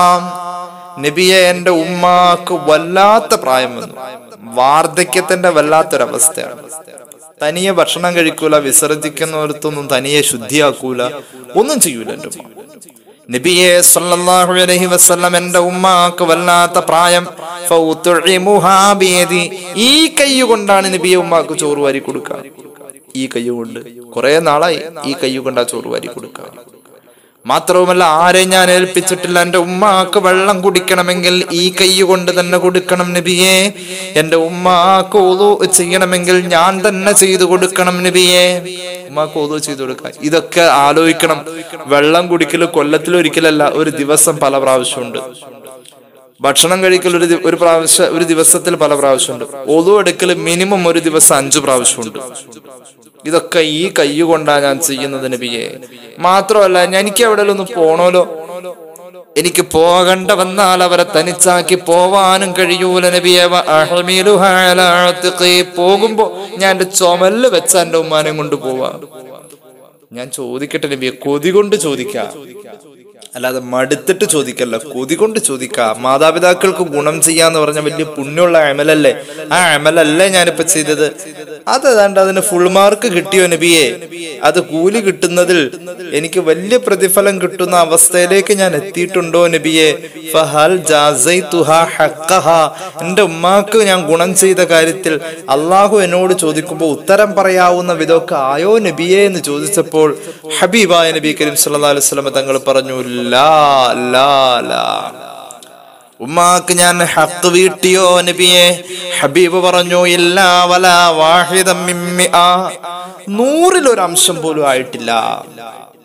നബിയെ എന്റെ ഉമ്മാക്ക് വല്ലാത്ത പ്രായം വന്നു വാർദ്ധക്യത്തിന്റെ വല്ലാത്തൊരവസ്ഥയാണ് തനിയെ ഭക്ഷണം കഴിക്കൂല വിസർജിക്കുന്നിടത്തൊന്നും തനിയെ ശുദ്ധിയാക്കൂല ഒന്നും ചെയ്യൂല എന്റെ ഉമ്മ നബിയെ സല്ലല്ലാഹു അലൈഹി വസല്ലം എന്റെ ഉമ്മാക്ക് വല്ലാത്ത പ്രായം ഫൗതുഇമുഹാ ബിയദി. ഈ കൈ കൊണ്ടാണ് നബിയെ ഉമ്മാക്ക് ചോറ് വാരി കൊടുക്കുക ഈ കൈ കൊണ്ട് കുറെ നാളായി ഈ കൈ കൊണ്ടാ ചോറ് വാരി കൊടുക്കുക മാത്രവുമല്ല ആരെ ഞാൻ ഏൽപ്പിച്ചിട്ടില്ല എന്റെ ഉമ്മാക്ക് വെള്ളം കുടിക്കണമെങ്കിൽ ഈ കൈ കൊണ്ട് തന്നെ കൊടുക്കണം നബിയെ എന്റെ ഉമ്മാക്ക് ഓതു ചെയ്യണമെങ്കിൽ ഞാൻ തന്നെ ചെയ്തു കൊടുക്കണം നബിയെ ഉമ്മാക്ക് ഓതു ചെയ്തു കൊടുക്കുക ഇതൊക്കെ ആലോചിക്കണം വെള്ളം കുടിക്കൽ കൊല്ലത്തിൽ ഒരിക്കലല്ല ഒരു ദിവസം പല പ്രാവശ്യമുണ്ട് ഭക്ഷണം കഴിക്കൽ ഒരു ദി- ഒരു പ്രാവശ്യം ഒരു ദിവസത്തിൽ പല പ്രാവശ്യമുണ്ട് ഒതു എടുക്കൽ മിനിമം ഒരു ദിവസം അഞ്ചു പ്രാവശ്യമുണ്ട് ഇതൊക്കെ ഈ കൈ കൊണ്ടാ ഞാൻ ചെയ്യുന്നത് നബിയെ മാത്രമല്ല ഞാൻ എനിക്ക് എവിടെ ഒന്ന് പോണോലോ എനിക്ക് പോകണ്ട വന്നാൽ അവരെ തനിച്ചാക്കി പോവാനും കഴിയൂല നബിയെ വ അഹ്മിലുഹാ അലാ ആതിഖി. പോകുമ്പോ ഞാൻ എന്റെ ചുമല് വെച്ച എന്റെ ഉമ്മാനെ കൊണ്ട് പോവാ ഞാൻ ചോദിക്കട്ടെ നബിയെ കൊതി കൊണ്ട് ചോദിക്കാം അല്ലാതെ മടുത്തിട്ട് ചോദിക്കല്ല കൊതി കൊണ്ട് ചോദിക്കാം മാതാപിതാക്കൾക്ക് ഗുണം ചെയ്യാന്ന് പറഞ്ഞ വലിയ പുണ്യമുള്ള അമലല്ലേ ആ അമലല്ലേ ഞാനിപ്പോ ചെയ്തത് അത് ഏതാണ്ട് അതിന് ഫുൾ മാർക്ക് കിട്ടിയോ നബിയെ അത് കൂലി കിട്ടുന്നതിൽ എനിക്ക് വലിയ പ്രതിഫലം കിട്ടുന്ന അവസ്ഥയിലേക്ക് ഞാൻ എത്തിയിട്ടുണ്ടോ നബിയെ ഫഹൽ ജാസൈതുഹാ ഹഖഹാ. എന്റെ ഉമ്മാക്ക് ഞാൻ ഗുണം ചെയ്ത കാര്യത്തിൽ അള്ളാഹു എന്നോട് ചോദിക്കുമ്പോൾ ഉത്തരം പറയാവുന്ന വിധമൊക്കെ ആയോ നബിയെ എന്ന് ചോദിച്ചപ്പോൾ ഹബീബായ നബി കരീം സല്ലല്ലാഹു അലൈഹി വസല്ലം തങ്ങൾ പറഞ്ഞു ലാ ലാ ലാ ഉമ്മാക്ക് ഞാൻ ഹക്ക് വീട്ടിയോ നബിയെ ഹബീബ് പറഞ്ഞു ഇല്ല വല വാഹിദം മിമ്മിആ. നൂറിലൊരു അംശം പോലും ആയിട്ടില്ല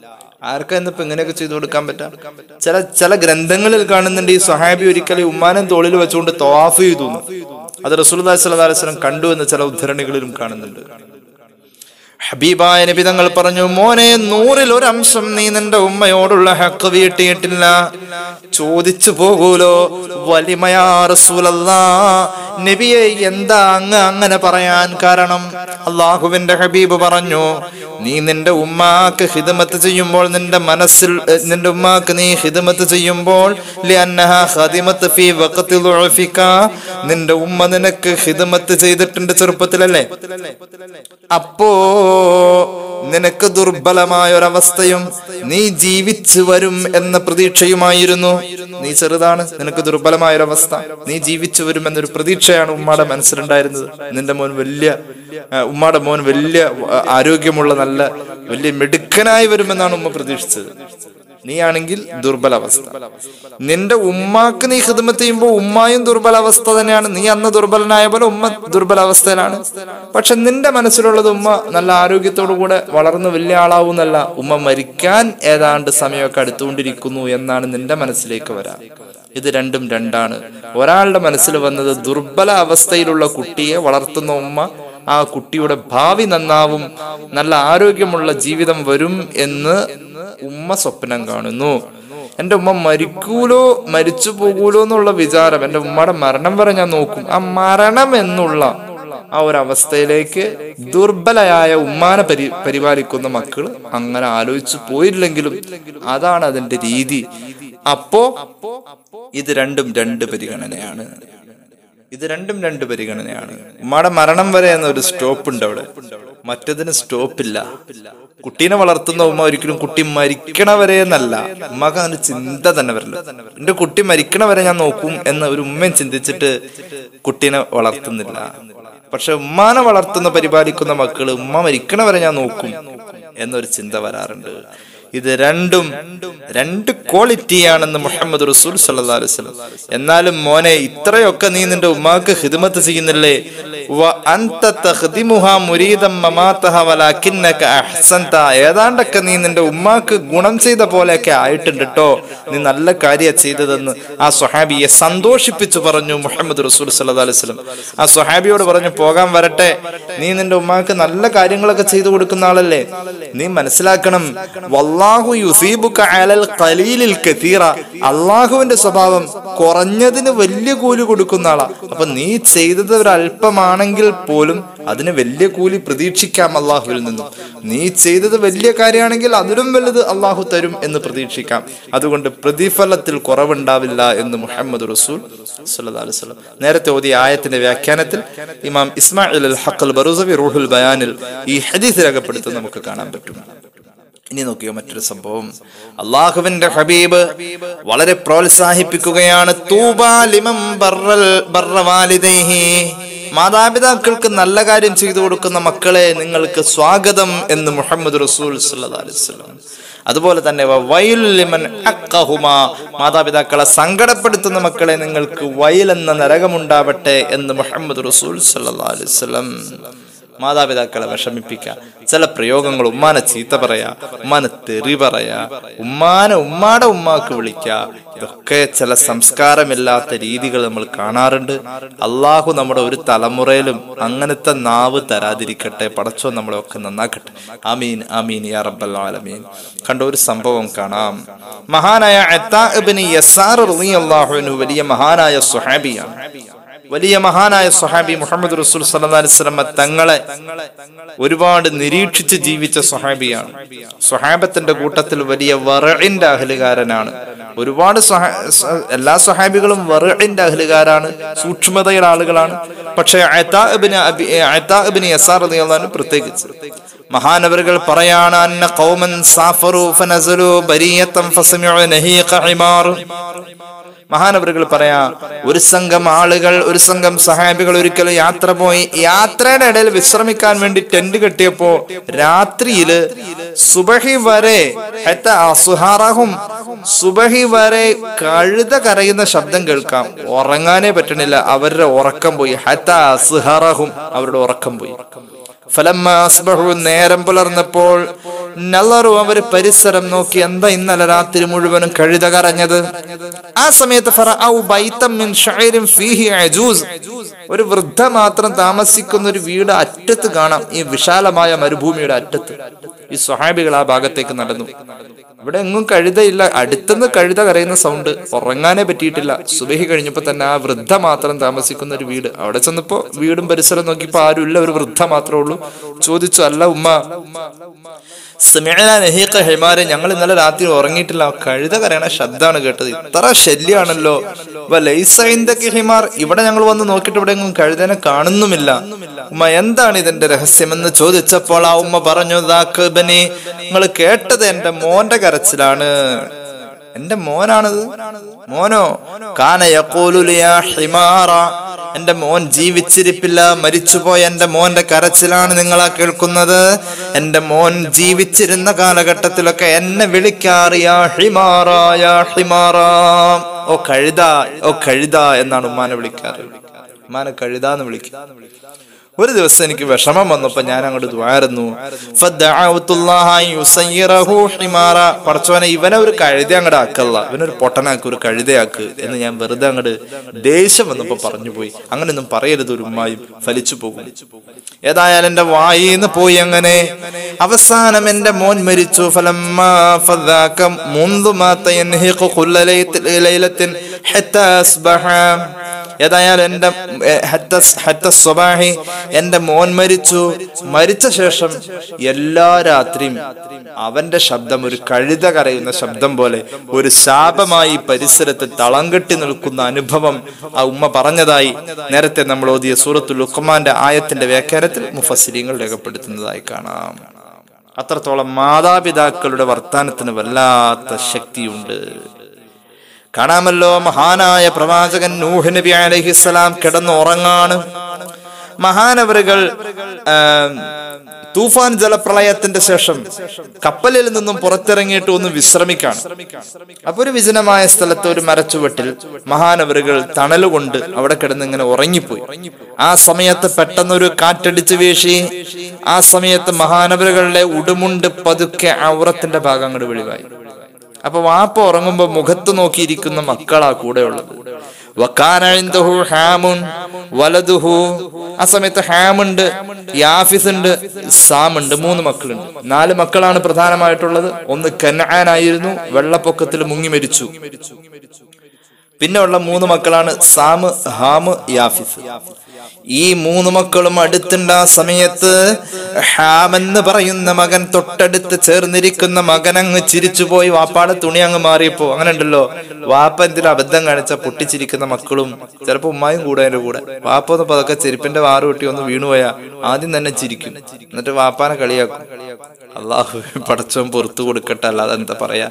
ആർക്കാ ഇന്നിപ്പോ ഇങ്ങനെയൊക്കെ ചെയ്തു കൊടുക്കാൻ പറ്റാം ചില ചില ഗ്രന്ഥങ്ങളിൽ കാണുന്നുണ്ട് ഈ സഹാബി ഒരിക്കലും ഉമ്മാനം തോളിൽ വെച്ചുകൊണ്ട് തവാഫ് ചെയ്തു എന്ന്. അത് റസൂൽ സല്ലല്ലാഹു അലൈഹി വസല്ലം കണ്ടു എന്ന് ചില ഉദ്ധരണികളിലും കാണുന്നുണ്ട് ഹബീബായ നബി തങ്ങൾ പറഞ്ഞു മോനെ നൂറിൽ ഒരു അംശം നീ നിന്റെ ഉമ്മയോടുള്ള ഹക്ക് വീട്ടിയിട്ടില്ല ചോദിച്ചു പോകൂലോ വലിമയാ റസൂലല്ലാ നബിയെ എന്താ അങ്ങ് അങ്ങനെ പറയാൻ കാരണം അള്ളാഹുവിന്റെ ഹബീബ് പറഞ്ഞു നീ നിന്റെ ഉമ്മാക്ക് ഹിദമത്ത് ചെയ്യുമ്പോൾ നിന്റെ മനസ്സിൽ ഏ, നിന്റെ ഉമ്മാക്ക് നീ ഹിദമത്ത് ചെയ്യുമ്പോൾ ലിഅന്നഹാ ഖദിമത്ത് ഫീ വഖത്തി ദുഅഫിക. നിന്റെ ഉമ്മ നിനക്ക് ഹിദമത്ത് ചെയ്തിട്ടുണ്ട് ചെറുപ്പത്തിലല്ലേ അപ്പോ നിനക്ക് ദുർബലമായ ഒരവസ്ഥയും നീ ജീവിച്ചു വരും എന്ന പ്രതീക്ഷയുമായിരുന്നു നീ ചെറുതാണ് നിനക്ക് ദുർബലമായ ഒരവസ്ഥ നീ ജീവിച്ചു വരും എന്നൊരു പ്രതീക്ഷയാണ് ഉമ്മയുടെ മനസ്സിലുണ്ടായിരുന്നത് നിന്റെ മോൻ വലിയ ആ, ഉമ്മയുടെ മോൻ വലിയ ആ, ആരോഗ്യമുള്ള നല്ല വലിയ മിടുക്കനായി വരുമെന്നാണ് ഉമ്മ പ്രതീക്ഷിച്ചത് നീയാണെങ്കിൽ ദുർബലാവസ്ഥ നിന്റെ ഉമ്മാക്ക് നീ ഹിദ്മത്ത് ചെയ്യുമ്പോൾ ഉമ്മായും ദുർബലാവസ്ഥ തന്നെയാണ് നീ അന്ന് ദുർബലനായ പോലെ ഉമ്മ ദുർബലാവസ്ഥയിലാണ് പക്ഷെ നിന്റെ മനസ്സിലുള്ളത് ഉമ്മ നല്ല ആരോഗ്യത്തോടു കൂടെ വളർന്ന് വലിയ ആളാവുന്നല്ല ഉമ്മ മരിക്കാൻ ഏതാണ്ട് സമയമൊക്കെ അടുത്തുകൊണ്ടിരിക്കുന്നു എന്നാണ് നിന്റെ മനസ്സിലേക്ക് വരാം ഇത് രണ്ടും രണ്ടാണ് ഒരാളുടെ മനസ്സിൽ വന്നത് ദുർബല അവസ്ഥയിലുള്ള കുട്ടിയെ വളർത്തുന്ന ഉമ്മ ആ കുട്ടിയുടെ ഭാവി നന്നാവും നല്ല ആരോഗ്യമുള്ള ജീവിതം വരും എന്ന് ഉമ്മ സ്വപ്നം കാണുന്നു എന്റെ ഉമ്മ മരിക്കൂലോ മരിച്ചു പോകൂലോ എന്നുള്ള വിചാരം എന്റെ ഉമ്മയുടെ മരണം വരെ ഞാൻ നോക്കും ആ മരണം എന്നുള്ള ആ ഒരു അവസ്ഥയിലേക്ക് ദുർബലയായ ഉമ്മാനെ പരി പരിപാലിക്കുന്ന മക്കൾ അങ്ങനെ ആലോചിച്ചു പോയില്ലെങ്കിലും അതാണ് അതിന്റെ രീതി അപ്പോ ഇത് രണ്ടും രണ്ട് പരിഗണനയാണ് ഇത് രണ്ടും രണ്ട് പരിഗണനയാണ് ഉമ്മയുടെ മരണം വരെ എന്ന ഒരു സ്റ്റോപ്പ് ഉണ്ട് അവിടെ മറ്റതിന് സ്റ്റോപ്പില്ല കുട്ടീനെ വളർത്തുന്ന ഉമ്മ ഒരിക്കലും കുട്ടി മരിക്കണ വരെ എന്നല്ല ഉമ്മക്ക് അങ്ങനെ ചിന്ത തന്നെ വരില്ല എന്റെ കുട്ടി മരിക്കണ വരെ ഞാൻ നോക്കും എന്ന് ഒരു ഉമ്മയും ചിന്തിച്ചിട്ട് കുട്ടീനെ വളർത്തുന്നില്ല പക്ഷെ ഉമ്മാനെ വളർത്തുന്ന പരിപാലിക്കുന്ന മക്കള് ഉമ്മ മരിക്കണ വരെ ഞാൻ നോക്കും എന്നൊരു ചിന്ത വരാറുണ്ട് ഇത് രണ്ടും രണ്ട് ക്വാളിറ്റിയാണെന്ന് മുഹമ്മദ് റസൂൽ സല്ലല്ലാഹു അലൈഹി വസല്ലം എന്നാലും മോനെ ഇത്രയൊക്കെ നീ നിന്റെ ഉമ്മാക്ക് ഹിദ്മത്ത് ചെയ്യുന്നില്ലേ വ അൻത തഖ്ദിമുഹാ മുരീദം മമാതഹ വലാകിന്നക അഹ്സൻത ഏതാണ്ടൊക്കെ നീ നിന്റെ ഉമ്മാക്ക് ഗുണം ചെയ്ത പോലെയൊക്കെ ആയിട്ടുണ്ട് കേട്ടോ നീ നല്ല കാര്യ ചെയ്തതെന്ന് ആ സ്വഹാബിയെ സന്തോഷിപ്പിച്ചു പറഞ്ഞു മുഹമ്മദ് റസൂൽ സല്ലല്ലാഹു അലൈഹി വസല്ലം ആ സ്വഹാബിയോട് പറഞ്ഞു പോകാൻ വരട്ടെ നീ നിന്റെ ഉമ്മാക്ക് നല്ല കാര്യങ്ങളൊക്കെ ചെയ്തു കൊടുക്കുന്ന ആളല്ലേ നീ മനസ്സിലാക്കണം വല്ലാഹു യുസീബുക അലൽ ഖലീലിൽ കതീറ അള്ളാഹുവിന്റെ സ്വഭാവം കുറഞ്ഞതിന് വലിയ കൂലി കൊടുക്കുന്ന ആളാ അപ്പൊ നീ ചെയ്തത് ഒരു അല്പമാണെങ്കിൽ പോലും അതിന് വലിയ കൂലി പ്രതീക്ഷിക്കാം അള്ളാഹുവിൽ നിന്നും നീ ചെയ്തത് വലിയ കാര്യമാണെങ്കിൽ അതിലും വലുത് അള്ളാഹു തരും എന്ന് പ്രതീക്ഷിക്കാം അതുകൊണ്ട് പ്രതിഫലത്തിൽ കുറവുണ്ടാവില്ല എന്ന് മുഹമ്മദ് റസൂൽ സല്ലല്ലാഹു അലൈഹി വസല്ലം നേരത്തെ ഓതിയ ആയത്തിന്റെ വ്യാഖ്യാനത്തിൽ ഇമാം ഇസ്മായിൽ അൽ ഹഖൽ ബറൂസവി റൂഹുൽ ബയാനിൽ ഈ ഹദീസ് രേഖപ്പെടുത്തുന്നത് നമുക്ക് കാണാൻ പറ്റും ഇനി നോക്കിയോ മറ്റൊരു സംഭവം അള്ളാഹുവിന്റെ ഹബീബ് വളരെ പ്രോത്സാഹിപ്പിക്കുകയാണ് തൂബാലിമം ബർറൽ ബർറവാലിദൈഹി മാതാപിതാക്കൾക്ക് നല്ല കാര്യം ചെയ്തു കൊടുക്കുന്ന മക്കളെ നിങ്ങൾക്ക് സ്വാഗതം എന്ന് മുഹമ്മദ് റസൂൽ സല്ലല്ലാഹു അലൈഹി വസല്ലം അതുപോലെ തന്നെ വയൽ ലിമൻ അക്കഹുമാ മാതാപിതാക്കളെ സങ്കടപ്പെടുത്തുന്ന മക്കളെ നിങ്ങൾക്ക് വയൽ എന്ന നരകമുണ്ടാവട്ടെ എന്ന് മുഹമ്മദ് റസൂൽ സല്ലല്ലാഹു അലൈഹി വസല്ലം മാതാപിതാക്കളെ വിഷമിപ്പിക്കുക ചില പ്രയോഗങ്ങൾ ഉമ്മാനെ ചീത്ത പറയാ ഉമ്മാനെ തെറി പറയാ ഉമ്മാനെ ഉമ്മാടെ ഉമ്മാക്ക് വിളിക്ക ഇതൊക്കെ ചില സംസ്കാരമില്ലാത്ത രീതികൾ നമ്മൾ കാണാറുണ്ട് അള്ളാഹു നമ്മുടെ ഒരു തലമുറയിലും അങ്ങനത്തെ നാവ് തരാതിരിക്കട്ടെ പടച്ചോ നമ്മളെ ഒക്കെ നന്നാക്കട്ടെ ആമീൻ ആമീൻ യാ റബ്ബൽ ആലമീൻ കണ്ട ഒരു സംഭവം കാണാം മഹാനായ അത്താ ഇബ്നു യസാർ റളിയല്ലാഹു അൻഹു വലിയ മഹാനായ സുഹാബിയാണ് വലിയ മഹാനായ സ്വഹാബി മുഹമ്മദ് റസൂൽ സല്ലല്ലാഹു അലൈഹി വസല്ലം തങ്ങളെ ഒരുപാട് നിരീക്ഷിച്ച് ജീവിച്ച സ്വഹാബിയാണ് സ്വഹാബത്തിന്റെ കൂട്ടത്തിൽ വലിയ വറഇന്റെ അഹലുകാരനാണ് ഒരുപാട് സ്വഹാ- സ- എല്ലാ സ്വഹാബികളും വറഇന്റെ അഹലുകാരാണ് സൂക്ഷ്മതയുടെ ആളുകളാണ് പക്ഷേ അത്താ ഇബ്നു അബി അത്താ ഇബ്നു യസാർ റളിയല്ലാഹു അൻഹു പ്രത്യേകിച്ച് മഹാനവറുകൾ പറയാണ് അന്ന ഖൗമൻ സാഫറു ഫനസലു ബരിയത്തം ഫസമിഉ നഹീഖ ഹിമാർ മഹാനവറുകൾ പറയാ ഒരു സംഘം ആളുകൾ ഒരു സംഘം സഹാബികൾ ഒരിക്കൽ യാത്ര പോയി യാത്രയുടെ ഇടയിൽ വിശ്രമിക്കാൻ വേണ്ടി ടെന്റ് കെട്ടിയപ്പോ രാത്രിയില് സുബഹി വരെ ഹത്ത അസുഹാറഹും സുബഹി വരെ കഴുത കരയുന്ന ശബ്ദം കേൾക്കാം ഉറങ്ങാനേ പറ്റണില്ല അവരുടെ ഉറക്കം പോയി ഹത്ത അസുഹാറഹും അവരുടെ ഉറക്കം പോയി ഫലമ്മ അസ്ബഹു നേരം പുലർന്നപ്പോൾ നല്ലറു അവർ പരിസരം നോക്കി എന്താ ഇന്നലെ രാത്രി മുഴുവനും കഴുത കറഞ്ഞത് ആ സമയത്ത് ഫറഔ ബൈത്തം മിൻ ഷഅരിൻ ഫീഹി അജൂസ് ഒരു വൃദ്ധ മാത്രം താമസിക്കുന്ന ഒരു വീട് അറ്റത്ത് കാണാം ഈ വിശാലമായ മരുഭൂമിയുടെ അറ്റത്ത് ഈ സ്വഹാബികൾ ആ ഭാഗത്തേക്ക് നടന്നു ഇവിടെ എങ്ങും കഴുതയില്ല അടുത്തുനിന്ന് കഴുത കരയുന്ന സൗണ്ട് ഉറങ്ങാനേ പറ്റിയിട്ടില്ല സുബഹി കഴിഞ്ഞപ്പോ തന്നെ ആ വൃദ്ധ മാത്രം താമസിക്കുന്ന ഒരു വീട് അവിടെ ചെന്നപ്പോ വീടും പരിസരം നോക്കിയപ്പോ ആരുമില്ല ഒരു വൃദ്ധ മാത്രമേ ഉള്ളൂ ചോദിച്ചു അല്ല ഉമ്മ സമിഅന നഹീഖ ഹിമാരെ ഞങ്ങൾ ഇന്നലെ രാത്രി ഉറങ്ങിയിട്ടില്ല കഴുത കരയണ ശബ്ദമാണ് കേട്ടത് ഇത്ര ശല്യാണല്ലോ വ ലൈസ ഇൻദക ഹിമാർ ഇവിടെ ഞങ്ങൾ വന്ന് നോക്കിയിട്ട് ഇവിടെ എങ്ങും കഴുതനെ കാണുന്നുമില്ല ഉമ്മ എന്താണ് ഇതിന്റെ രഹസ്യമെന്ന് ചോദിച്ചപ്പോൾ ആ ഉമ്മ പറഞ്ഞു ദാക്കബനി നിങ്ങൾ കേട്ടത് എന്റെ മോന്റെ കരച്ചിലാണ് എന്റെ മോനാണിത് മോനോ കാന യഖൂലു ലിയാ ഹിമാറ എന്റെ മോൻ ജീവിച്ചിരിപ്പില്ല മരിച്ചുപോയ എന്റെ മോന്റെ കരച്ചിലാണ് നിങ്ങളാ കേൾക്കുന്നത് എന്റെ മോൻ ജീവിച്ചിരുന്ന കാലഘട്ടത്തിലൊക്കെ എന്നെ വിളിക്കാറിയ ഹിമാറായ ഹിമാറ ഓ കഴുത ഓ കഴുത എന്നാണ് ഉമ്മാനെ വിളിക്കാറ് ഉമ്മാനെ കഴുത എന്ന് വിളിക്കും ഒരു ദിവസം എനിക്ക് വിഷമം വന്നപ്പോ ഞാൻ അങ്ങോട്ട് ദ്വാരുന്നു പടച്ചോനെ ഇവനെ ഒരു കഴുത അങ്ങോട്ട് ആക്കല്ല ഇവനൊരു പൊട്ടനാക്ക് ഒരു കഴുതയാക്ക് എന്ന് ഞാൻ വെറുതെ അങ്ങോട്ട് ദേഷ്യം വന്നപ്പോ പറഞ്ഞു പോയി അങ്ങനെയൊന്നും പറയരുത് ഒരു ഉമ്മായും ഫലിച്ചു പോകും ഏതായാലും എന്റെ വായിന്ന് പോയി അങ്ങനെ അവസാനം എന്റെ മോൻ മരിച്ചു ഫലമ്മ ഫദാക മുൻദു മാത യൻഹിഖു കുല്ല ലൈലത്തിൻ ഹത്താ അസ്ബഹ ഏതായാലും എന്റെ സ്വബാഹി എന്റെ മോൻ മരിച്ചു മരിച്ച ശേഷം എല്ലാ രാത്രിയും അവന്റെ ശബ്ദം ഒരു കഴുത കരയുന്ന ശബ്ദം പോലെ ഒരു ശാപമായി പരിസരത്ത് തളം കെട്ടി നിൽക്കുന്ന അനുഭവം ആ ഉമ്മ പറഞ്ഞതായി നേരത്തെ നമ്മൾ ഓതിയ സൂറത്തുൽ ഉഖ്മാന്റെ ആയത്തിന്റെ വ്യാഖ്യാനത്തിൽ മുഫസിലിങ്ങൾ രേഖപ്പെടുത്തുന്നതായി കാണാം അത്രത്തോളം മാതാപിതാക്കളുടെ വർത്താനത്തിന് വല്ലാത്ത ശക്തിയുണ്ട് കാണാമല്ലോ മഹാനായ പ്രവാചകൻ നൂഹ് നബി അലഹിസ്സലാം കിടന്ന് ഉറങ്ങാണ് മഹാനവറുകൾ തൂഫാൻ ജലപ്രളയത്തിന്റെ ശേഷം കപ്പലിൽ നിന്നും പുറത്തിറങ്ങിയിട്ട് ഒന്ന് വിശ്രമിക്കാണ് അപ്പൊ ഒരു വിജനമായ സ്ഥലത്ത് ഒരു മരച്ചുവട്ടിൽ മഹാനവറുകൾ തണലുകൊണ്ട് അവിടെ കിടന്ന് ഇങ്ങനെ ഉറങ്ങിപ്പോയി ആ സമയത്ത് പെട്ടെന്നൊരു കാറ്റടിച്ച് വീശി ആ സമയത്ത് മഹാനവറുകളുടെ ഉടുമുണ്ട് പതുക്കെ ഔറത്തിന്റെ ഭാഗം അങ്ങോട്ട് വെളിവായി അപ്പൊ വാപ്പ ഉറങ്ങുമ്പോ മുഖത്ത് നോക്കിയിരിക്കുന്ന മക്കളാ കൂടെ ഉള്ളത് വക്കാനഴിന്തഹു ഹാമുൻ വലതുഹു ആ സമയത്ത് ഹാമുണ്ട് യാഫിസ് ഉണ്ട് സാം ഉണ്ട് മൂന്ന് മക്കളുണ്ട് നാല് മക്കളാണ് പ്രധാനമായിട്ടുള്ളത് ഒന്ന് കനാനായിരുന്നു വെള്ളപ്പൊക്കത്തിൽ മുങ്ങി മരിച്ചു പിന്നെ ഉള്ള മൂന്ന് മക്കളാണ് സാമ് ഹാമ് യാഫിസ് ഈ മൂന്ന് മക്കളും അടുത്തുണ്ട ആ സമയത്ത് ഹാം എന്ന് പറയുന്ന മകൻ തൊട്ടടുത്ത് ചേർന്നിരിക്കുന്ന മകൻ അങ്ങ് ചിരിച്ചുപോയി വാപ്പാടെ തുണി അങ്ങ് മാറിയപ്പോ അങ്ങനെ ഉണ്ടല്ലോ വാപ്പ എന്തെങ്കിലും അബദ്ധം കാണിച്ച പൊട്ടിച്ചിരിക്കുന്ന മക്കളും ചിലപ്പോ ഉമ്മായും കൂടെ അതിന്റെ കൂടെ വാപ്പ ഒന്ന് പതൊക്കെ ചെരുപ്പിന്റെ വാറ് പൊട്ടി ഒന്ന് വീണുപോയാ ആദ്യം തന്നെ ചിരിക്കും എന്നിട്ട് വാപ്പാനെ കളിയാക്കും അള്ളാഹു പടച്ചോൻ പുറത്തു കൊടുക്കട്ടെ അല്ലാതെ എന്താ പറയാ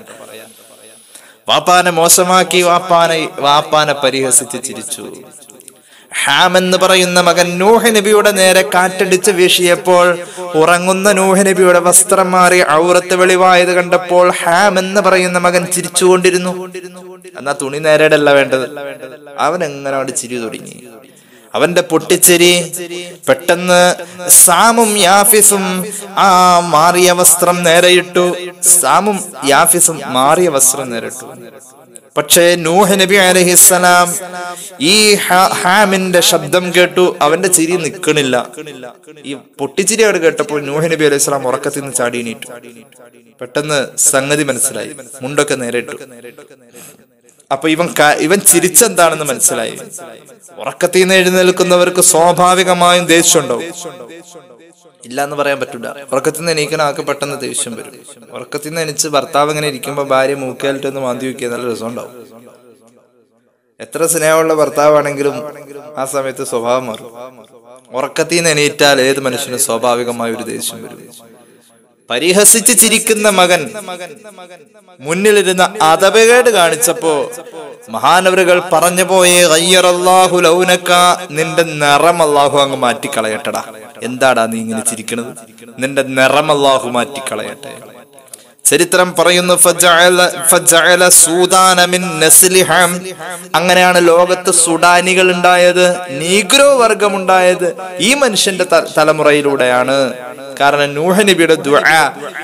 വാപ്പാനെ മോശമാക്കി വാപ്പാനെ വാപ്പാനെ പരിഹസിച്ച് ചിരിച്ചു ഹാം എന്ന് പറയുന്ന മകൻ നൂഹ് നബിയുടെ നേരെ കാറ്റടിച്ച് വീശിയപ്പോൾ ഉറങ്ങുന്ന നൂഹ് നബിയുടെ വസ്ത്രം മാറി ഔറത്ത് വെളിവായത് കണ്ടപ്പോൾ ഹാം എന്ന് പറയുന്ന മകൻ ചിരിച്ചുകൊണ്ടിരുന്നു എന്നാ തുണി നേരെയല്ല വേണ്ടത് അവൻ എങ്ങനെ അവിടെ ചിരി തുടങ്ങി അവന്റെ പൊട്ടിച്ചിരി പെട്ടെന്ന് സാമും യാഫിസും ആ മാറിയ വസ്ത്രം നേരെയിട്ടു സാമും യാഫിസും മാറിയ വസ്ത്രം നേരിട്ടു പക്ഷേ നൂഹ് നബി അലഹിസ്സലാം ഈ ഹാമിന്റെ ശബ്ദം കേട്ടു അവന്റെ ചിരി നിൽക്കണില്ല ഈ പൊട്ടിച്ചിരി അവിടെ കേട്ടപ്പോൾ നൂഹ് നബി അലൈഹി സ്വലാം ഉറക്കത്തിൽ നിന്ന് ചാടി എണീറ്റു പെട്ടെന്ന് സംഗതി മനസ്സിലായി മുണ്ടൊക്കെ നേരിട്ടു അപ്പൊ ഇവൻ ഇവൻ ചിരിച്ചെന്താണെന്ന് മനസ്സിലായി ഉറക്കത്തിൽ നിന്ന് എഴുന്നേൽക്കുന്നവർക്ക് സ്വാഭാവികമായും ദേഷ്യം ഉണ്ടാവും ഇല്ല എന്ന് പറയാൻ പറ്റില്ല ഉറക്കത്തിൽ നിന്ന് എണീക്കണ ആൾക്ക് പെട്ടെന്ന് ദേഷ്യം വരും ഉറക്കത്തിൽ നിന്ന് എണിച്ച് ഭർത്താവ് ഇങ്ങനെ ഇരിക്കുമ്പോ ഭാര്യ മൂക്കാലിട്ടൊന്ന് മാന്തി വെക്കിയ നല്ല രസം ഉണ്ടാവും എത്ര സ്നേഹമുള്ള ഭർത്താവാണെങ്കിലും ആ സമയത്ത് സ്വഭാവം മാറും ഉറക്കത്തിൽ നിന്ന് എണീറ്റാൽ ഏത് മനുഷ്യനും സ്വാഭാവികമായ ഒരു ദേഷ്യം വരും പരിഹസിച്ച് ചിരിക്കുന്ന മകൻ മുന്നിലിരുന്ന അതപകേട് കാണിച്ചപ്പോ മഹാനവരുകൾ പറഞ്ഞു പോയേ അയ്യറല്ലാഹു ലൗനക്ക നിന്റെ നിറം അള്ളാഹു അങ്ങ് മാറ്റിക്കളയട്ടടാ എന്താടാ നീ ഇങ്ങനെ ചിരിക്കണത് നിന്റെ നിറം അള്ളാഹു മാറ്റിക്കളയട്ടെ ചരിത്രം പറയുന്നു അങ്ങനെയാണ് ലോകത്ത് സുഡാനികൾ ഉണ്ടായത് നീഗ്രോ വർഗം ഉണ്ടായത് ഈ മനുഷ്യന്റെ തലമുറയിലൂടെയാണ് കാരണം നൂഹ നബിയുടെ ദുആ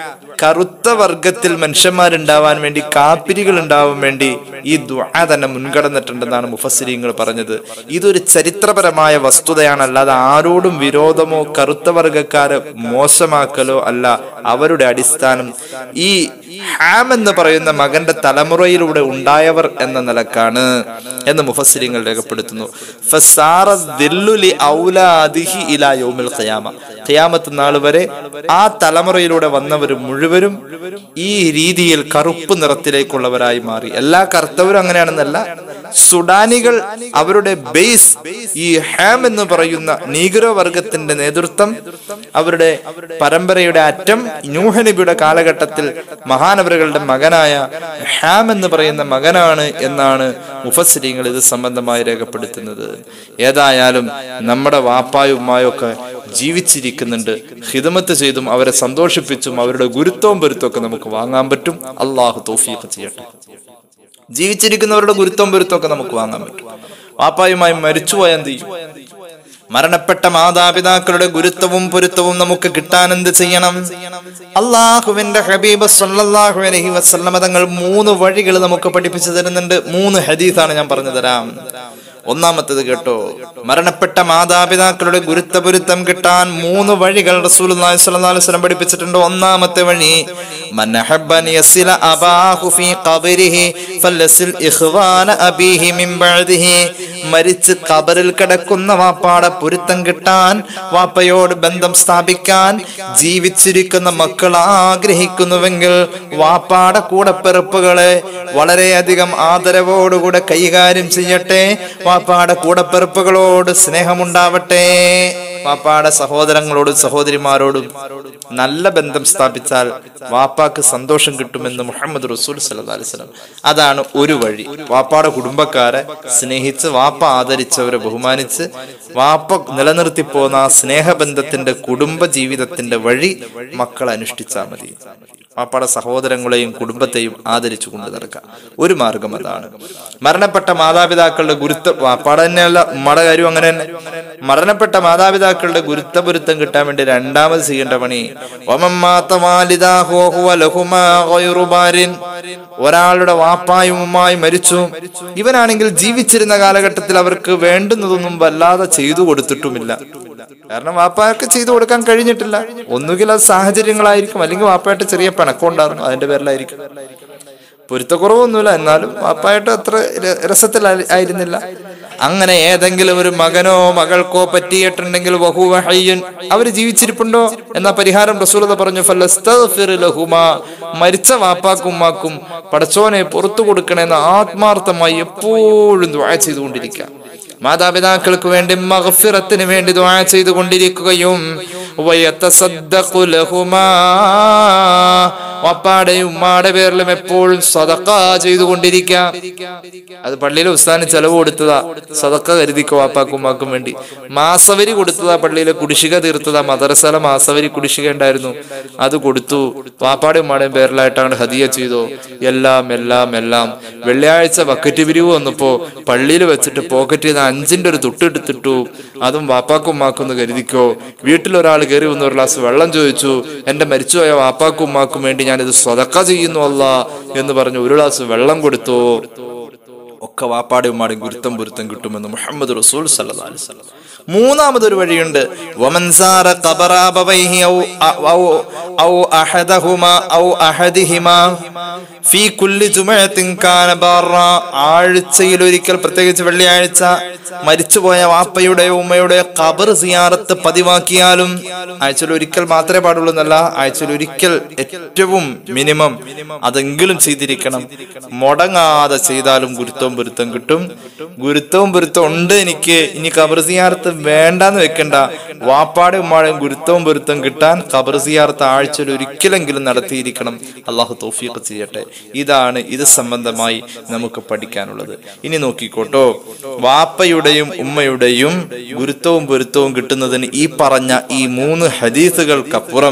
കറുത്ത വർഗത്തിൽ മനുഷ്യന്മാരുണ്ടാവാൻ വേണ്ടി കാപ്പിരികൾ ഉണ്ടാവാൻ വേണ്ടി ഈ ദുആ തന്നെ മുൻകടന്നിട്ടുണ്ടെന്നാണ് മുഫസ്സിരിങ്ങൾ പറഞ്ഞത് ഇതൊരു ചരിത്രപരമായ വസ്തുതയാണ് അല്ലാതെ ആരോടും വിരോധമോ കറുത്ത വർഗക്കാരെ മോശമാക്കലോ അല്ല അവരുടെ അടിസ്ഥാനം ഈ ഹാം എന്ന് പറയുന്ന മകന്റെ തലമുറയിലൂടെ ഉണ്ടായവർ എന്ന നിലക്കാണ് എന്ന് മുഫസ്സിരിങ്ങൾ രേഖപ്പെടുത്തുന്നു ഫസാറ ദില്ലുലി ഔലാദിഹി ഇലാ യൗമിൽ ഖിയാമ ഖിയാമത്ത് നാൾ വരെ ആ തലമുറയിലൂടെ വന്നവർ മുഴുവനും ഈ രീതിയിൽ കറുപ്പ് നിറത്തിലേക്കുള്ളവരായി മാറി എല്ലാ കറുത്തവരും അങ്ങനെയാണെന്നല്ല സുഡാനികൾ അവരുടെ ബേസ് ഈ ഹാം എന്ന് പറയുന്ന നീഗ്രോ വർഗത്തിന്റെ നേതൃത്വം അവരുടെ പരമ്പരയുടെ അറ്റം നൂഹനബിയുടെ കാലഘട്ടത്തിൽ മഹാനവരുകളുടെ മകനായ ഹാം എന്ന് പറയുന്ന മകനാണ് എന്നാണ് മുഫസ്സിരിങ്ങൾ ഇത് സംബന്ധമായി രേഖപ്പെടുത്തുന്നത് ഏതായാലും നമ്മുടെ വാപ്പായും ഉമ്മായും ഒക്കെ ജീവിച്ചിരിക്കുന്നുണ്ട് ഹിദമത്ത് ചെയ്തും അവരെ സന്തോഷിപ്പിച്ചും അവരുടെ ഗുരുത്വവും പൊരുത്തവും ഒക്കെ നമുക്ക് വാങ്ങാൻ പറ്റും അള്ളാഹു തോഫീഖ് ചെയ്യട്ടെ ജീവിച്ചിരിക്കുന്നവരുടെ ഗുരുത്വം പൊരുത്തമൊക്കെ നമുക്ക് വാങ്ങാൻ പറ്റും വാപ്പായുമായി മരിച്ചുപോയ എന്ത് ചെയ്യും മരണപ്പെട്ട മാതാപിതാക്കളുടെ ഗുരുത്വവും പൊരുത്തവും നമുക്ക് കിട്ടാൻ എന്ത് ചെയ്യണം അള്ളാഹുവിന്റെ ഹബീബ് സല്ലല്ലാഹു അലൈഹി വസല്ലമ തങ്ങൾ മൂന്ന് വഴികൾ നമുക്ക് പഠിപ്പിച്ചു തരുന്നുണ്ട് മൂന്ന് ഹദീസാണ് ഞാൻ പറഞ്ഞു തരാം ഒന്നാമത്തത് കേട്ടോ മരണപ്പെട്ട മാതാപിതാക്കളുടെ ഗുരുത്വപുരുത്തം കിട്ടാൻ മൂന്ന് വഴികൾ റസൂലുള്ളാഹി സ്വല്ലല്ലാഹു അലൈഹി വസല്ലം പഠിപ്പിച്ചിട്ടുണ്ട് ഒന്നാമത്തെ വഴി മൻ അഹബ്ബ അൻ യസില അബാഹു ഫീ ഖബരിഹി ഫലസിൽ ഇഖ്വാന അബീഹി മിൻ ബഅദിഹി മരിച്ച് ഖബറിൽ കിടക്കുന്ന വാപ്പാടെ പൊരുത്തം കിട്ടാൻ വാപ്പയോട് ബന്ധം സ്ഥാപിക്കാൻ ജീവിച്ചിരിക്കുന്ന മക്കൾ ആഗ്രഹിക്കുന്നുവെങ്കിൽ വാപ്പാടെ കൂടപ്പിറപ്പുകളെ വളരെയധികം ആദരവോടുകൂടെ കൈകാര്യം ചെയ്യട്ടെ വാപ്പാടെ കൂടപ്പിറപ്പുകളോട് സ്നേഹമുണ്ടാവട്ടെ വാപ്പാടെ സഹോദരങ്ങളോടും സഹോദരിമാരോടും നല്ല ബന്ധം സ്ഥാപിച്ചാൽ വാപ്പാക്ക് സന്തോഷം കിട്ടുമെന്ന് മുഹമ്മദ് റസൂൽ സല്ലല്ലാഹു അലൈഹി വസല്ലം അതാണ് ഒരു വഴി വാപ്പാടെ കുടുംബക്കാരെ സ്നേഹിച്ച് വാപ്പ ആദരിച്ചവരെ ബഹുമാനിച്ച് വാപ്പ നിലനിർത്തി പോന്ന ആ സ്നേഹബന്ധത്തിന്റെ കുടുംബ ജീവിതത്തിന്റെ വഴി മക്കൾ അനുഷ്ഠിച്ചാൽ മതി വാപ്പാടെ സഹോദരങ്ങളെയും കുടുംബത്തെയും ആദരിച്ചു കൊണ്ട് നടക്കുക ഒരു മാർഗം അതാണ് മരണപ്പെട്ട മാതാപിതാക്കളുടെ ഗുരുത്വ വാപ്പാടെ തന്നെയല്ല ഉമ്മയുടെ കാര്യം അങ്ങനെ തന്നെ മരണപ്പെട്ട മാതാപിതാക്കളുടെ ഗുരുത്വപുരുത്തം കിട്ടാൻ വേണ്ടി രണ്ടാമത് ചെയ്യേണ്ട പണി ഒമമ്മാത്ത വാലിദാഹു ഹുവ ലഹുമാ ഗൈറു ബാരിൻ. ഒരാളുടെ വാപ്പായും ഉമ്മായും മരിച്ചു ഇവനാണെങ്കിൽ ജീവിച്ചിരുന്ന കാലഘട്ടത്തിൽ അവർക്ക് വേണ്ടുന്നതൊന്നും വല്ലാതെ ചെയ്തു കൊടുത്തിട്ടുമില്ല കാരണം വാപ്പാർക്ക് ചെയ്തു കൊടുക്കാൻ കഴിഞ്ഞിട്ടില്ല ഒന്നുകിൽ അത് സാഹചര്യങ്ങളായിരിക്കും അല്ലെങ്കിൽ വാപ്പായിട്ട് ചെറിയ പിണക്കം ഉണ്ടായിരുന്നു അതിന്റെ പേരിലായിരിക്കും പൊരുത്തക്കുറവൊന്നുമില്ല എന്നാലും വാപ്പായിട്ട് അത്ര ര- രസത്തിൽ ആയി- ആയിരുന്നില്ല അങ്ങനെ ഏതെങ്കിലും ഒരു മകനോ മകൾക്കോ പറ്റിയിട്ടുണ്ടെങ്കിൽ വഹുവ ഹയ്യുൻ അവര് ജീവിച്ചിരിപ്പുണ്ടോ എന്ന പരിഹാരം റസൂലത പറഞ്ഞു ഫലസ്തഗ്ഫിർ ലഹുമാ മരിച്ച വാപ്പാക്കും ഉമ്മാക്കും പടച്ചോനെ പുറത്തു കൊടുക്കണമെന്ന് ആത്മാർത്ഥമായി എപ്പോഴും ദുആ ചെയ്തുകൊണ്ടിരിക്കുക മാതാപിതാക്കൾക്ക് വേണ്ടി മഗ്ഫിറത്തിന് വേണ്ടി ദുആ ചെയ്തുകൊണ്ടിരിക്കുകയും വയതസദ്ദഖു ലഹുമാ വപ്പാടെയും ഉമ്മാടെ പേരിലും എപ്പോഴും സദക്ക ചെയ്തുകൊണ്ടിരിക്കുക അത് പള്ളിയിലെ ഉസ്താന് ചെലവ് കൊടുത്തതാ സദക്ക കരുതിക്കോ വാപ്പാക്കും ഉമ്മാക്കും വേണ്ടി മാസവരി കൊടുത്തതാ പള്ളിയിലെ കുടിശ്ശിക തീർത്തതാ മദറസല മാസവരി കുടിശ്ശിക ഉണ്ടായിരുന്നു അത് കൊടുത്തു വാപ്പാടെ ഉമ്മാടെയും പേരിലായിട്ടാണ് ഹദിയ ചെയ്തോ എല്ലാം എല്ലാം എല്ലാം വെള്ളിയാഴ്ച ബക്കറ്റ് പിരിവ് വന്നപ്പോ പള്ളിയിൽ വെച്ചിട്ട് പോക്കറ്റിൽ നിന്ന് അഞ്ചിന്റെ ഒരു തുട്ടെടുത്തിട്ടു അതും വാപ്പാക്കും ഉമ്മാക്കും ഒന്ന് കരുതിക്കോ വീട്ടിൽ ഒരാൾ കയറി വന്ന് ഒരു ഗ്ലാസ് വെള്ളം ചോദിച്ചു എന്റെ മരിച്ചുപോയ വാപ്പാക്കും ഉമ്മാക്കും വേണ്ടി ഞാനിത് സ്വതക്ക ചെയ്യുന്നു അല്ല എന്ന് പറഞ്ഞു ഒരു ഗ്ലാസ് വെള്ളം കൊടുത്തു ഒക്കെ വാപ്പാടെ ഉമ്മാടെയും ഗുരുത്തം പൊരുത്തം കിട്ടുമെന്ന് മുഹമ്മദ് റസൂൽ സല്ലല്ലാഹു അലൈഹി വസല്ലം മൂന്നാമതൊരു വഴിയുണ്ട് വമൻസാറ ഖബറാബവൈഹി ഔ ഔ ഔ അഹദഹുമാ ഔ അഹദിഹിമാ ഫീ കുല്ലി ജുമഅത്തിൻ കാന ബാറ ആഴ്ചയിൽ ഒരിക്കൽ പ്രത്യേകിച്ച് വെള്ളിയാഴ്ച മരിച്ചുപോയ വാപ്പയുടെയോ ഉമ്മയുടെയോ ഖബർ സിയാറത്ത് പതിവാക്കിയാലും ആഴ്ചയിൽ ഒരിക്കൽ മാത്രമേ പാടുള്ളൂ എന്നല്ല ആഴ്ചയിൽ ഒരിക്കൽ ഏറ്റവും മിനിമം അതെങ്കിലും ചെയ്തിരിക്കണം മുടങ്ങാതെ ചെയ്താലും ഗുരുത്വവും പൊരുത്തം കിട്ടും ഗുരുത്വവും പൊരുത്തം ഉണ്ട് എനിക്ക് ഇനി ഖബർ സിയാറത്ത് വേണ്ടാന്ന് വെക്കണ്ട വാപ്പാടെ ഉമ്മാടെയും ഗുരുത്വവും പൊരുത്തം കിട്ടാൻ ഖബർ സിയാറത്ത് ആഴ്ചയിൽ ഒരിക്കലെങ്കിലും നടത്തിയിരിക്കണം അള്ളാഹു തൗഫീഖ് ചെയ്യട്ടെ ഇതാണ് ഇത് സംബന്ധമായി നമുക്ക് പഠിക്കാനുള്ളത് ഇനി നോക്കിക്കോട്ടോ വാപ്പയുടെയും ഉമ്മയുടെയും ഗുരുത്വവും പൊരുത്തവും കിട്ടുന്നതിന് ഈ പറഞ്ഞ ഈ മൂന്ന് ഹദീസുകൾക്കപ്പുറം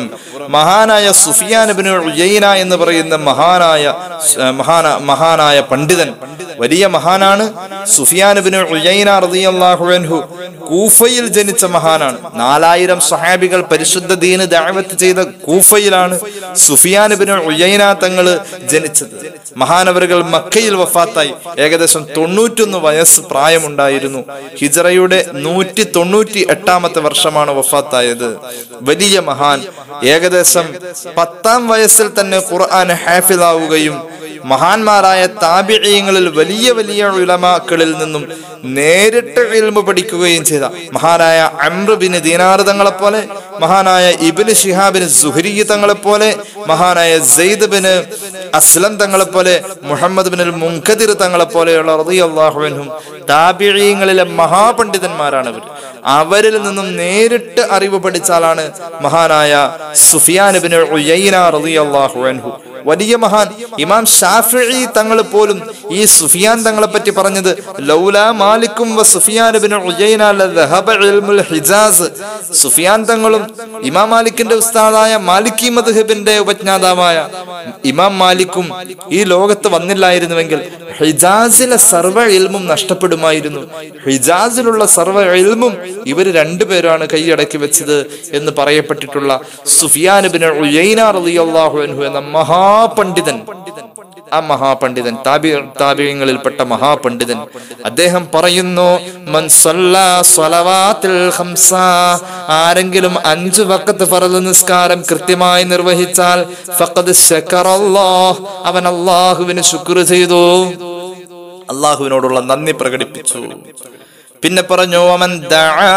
മഹാനായ സുഫിയാനബിന് ഉയൈന എന്ന് പറയുന്ന മഹാനായ സ്- മഹാന മഹാനായ പണ്ഡിതൻ വലിയ മഹാനാണ് സുഫിയാനബിന് ഉയൈന റളിയല്ലാഹു അൻഹു കൂഫയിൽ ജനിച്ച മഹാനാണ് നാലായിരം സഹാബികൾ പരിശുദ്ധ ദീന് ദഅവത്ത് ചെയ്ത കൂഫയിലാണ് സുഫിയാനബിന് ഉയൈന തങ്ങള് ജനിച്ചത് മഹാനവറുകൾ മക്കയിൽ വഫാത്തായി ഏകദേശം തൊണ്ണൂറ്റൊന്ന് വയസ്സ് പ്രായമുണ്ടായിരുന്നു ഹിജറയുടെ നൂറ്റി തൊണ്ണൂറ്റി എട്ടാമത്തെ വർഷമാണ് വഫാത്തായത് വലിയ മഹാൻ ഏകദേശം പത്താം വയസ്സിൽ തന്നെ ഖുർആൻ ഹാഫിലാവുകയും മഹാന്മാരായ താബിഴയങ്ങളിൽ വലിയ വലിയ ഉലമാക്കളിൽ നിന്നും നേരിട്ട് ഇൽമു പഠിക്കുകയും ചെയ്ത മഹാനായ അമ്രുബിന് ദീനാർ തങ്ങളെ പോലെ മഹാനായ ഇബിന് ഷിഹാബിന് സുഹരി തങ്ങളെ പോലെ മഹാനായ സെയ്ദ് ബിന് അസ്ലം തങ്ങളെ പോലെ മുഹമ്മദ് ബിൻ മുൻഖദിർ തങ്ങളെ പോലെയുള്ള റളിയല്ലാഹുവിനും താബിഴയങ്ങളിലെ മഹാപണ്ഡിതന്മാരാണ് ഇവർ അവരിൽ നിന്നും നേരിട്ട് അറിവ് പഠിച്ചാലാണ് മഹാനായ സുഫിയാൻ ബിൻ ഉയൈന റളിയല്ലാഹു അൻഹു വലിയ മഹാൻ ഇമാം ഷാഫിഈ തങ്ങൾ പോലും ഈ സുഫിയാൻ തങ്ങളെ പറ്റി പറഞ്ഞത് ലൗല മാലിക്കും വ സുഫിയാൻ ഇബ്നു ഉയൈന ലദഹബ ഇൽമുൽ ഹിജാസ് സുഫിയാൻ തങ്ങളും ഇമാം മാലിക്കിന്റെ ഉസ്താദായ മാലിക്കി മദ്ഹബിന്റെ ഉപജ്ഞാതാവായ ഇമാം മാലിക്കും ഈ ലോകത്ത് വന്നില്ലായിരുന്നുവെങ്കിൽ ഹിജാസിലെ സർവ്വ ഇൽമും നഷ്ടപ്പെടുമായിരുന്നു ഹിജാസിലുള്ള സർവ്വ ഇൽമും ഇവർ രണ്ടുപേരാണ് കൈയടക്കി വെച്ചത് എന്ന് പറയപ്പെട്ടിട്ടുള്ള സുഫിയാൻ ഇബ്നു ഉയൈന റളിയല്ലാഹു അൻഹു എന്ന മഹാപണ്ഡിതൻ ആ മഹാപണ്ഡിതൻ താബി താബിയങ്ങളിൽപ്പെട്ട മഹാപണ്ഡിതൻ അദ്ദേഹം പറയുന്നു മൻ സല്ലാ സ്വലവാത്തിൽ ഖംസ ആരെങ്കിലും അഞ്ചു വക്കത്ത് ഫറദ് നിസ്കാരം കൃത്യമായി നിർവഹിച്ചാൽ ഫഖദ് ശക്കറല്ലാഹ് അവൻ അള്ളാഹുവിന് ശുക്ർ ചെയ്തു അള്ളാഹുവിനോടുള്ള നന്ദി പ്രകടിപ്പിച്ചു പിന്നെ പറഞ്ഞു "വമൻ ദആ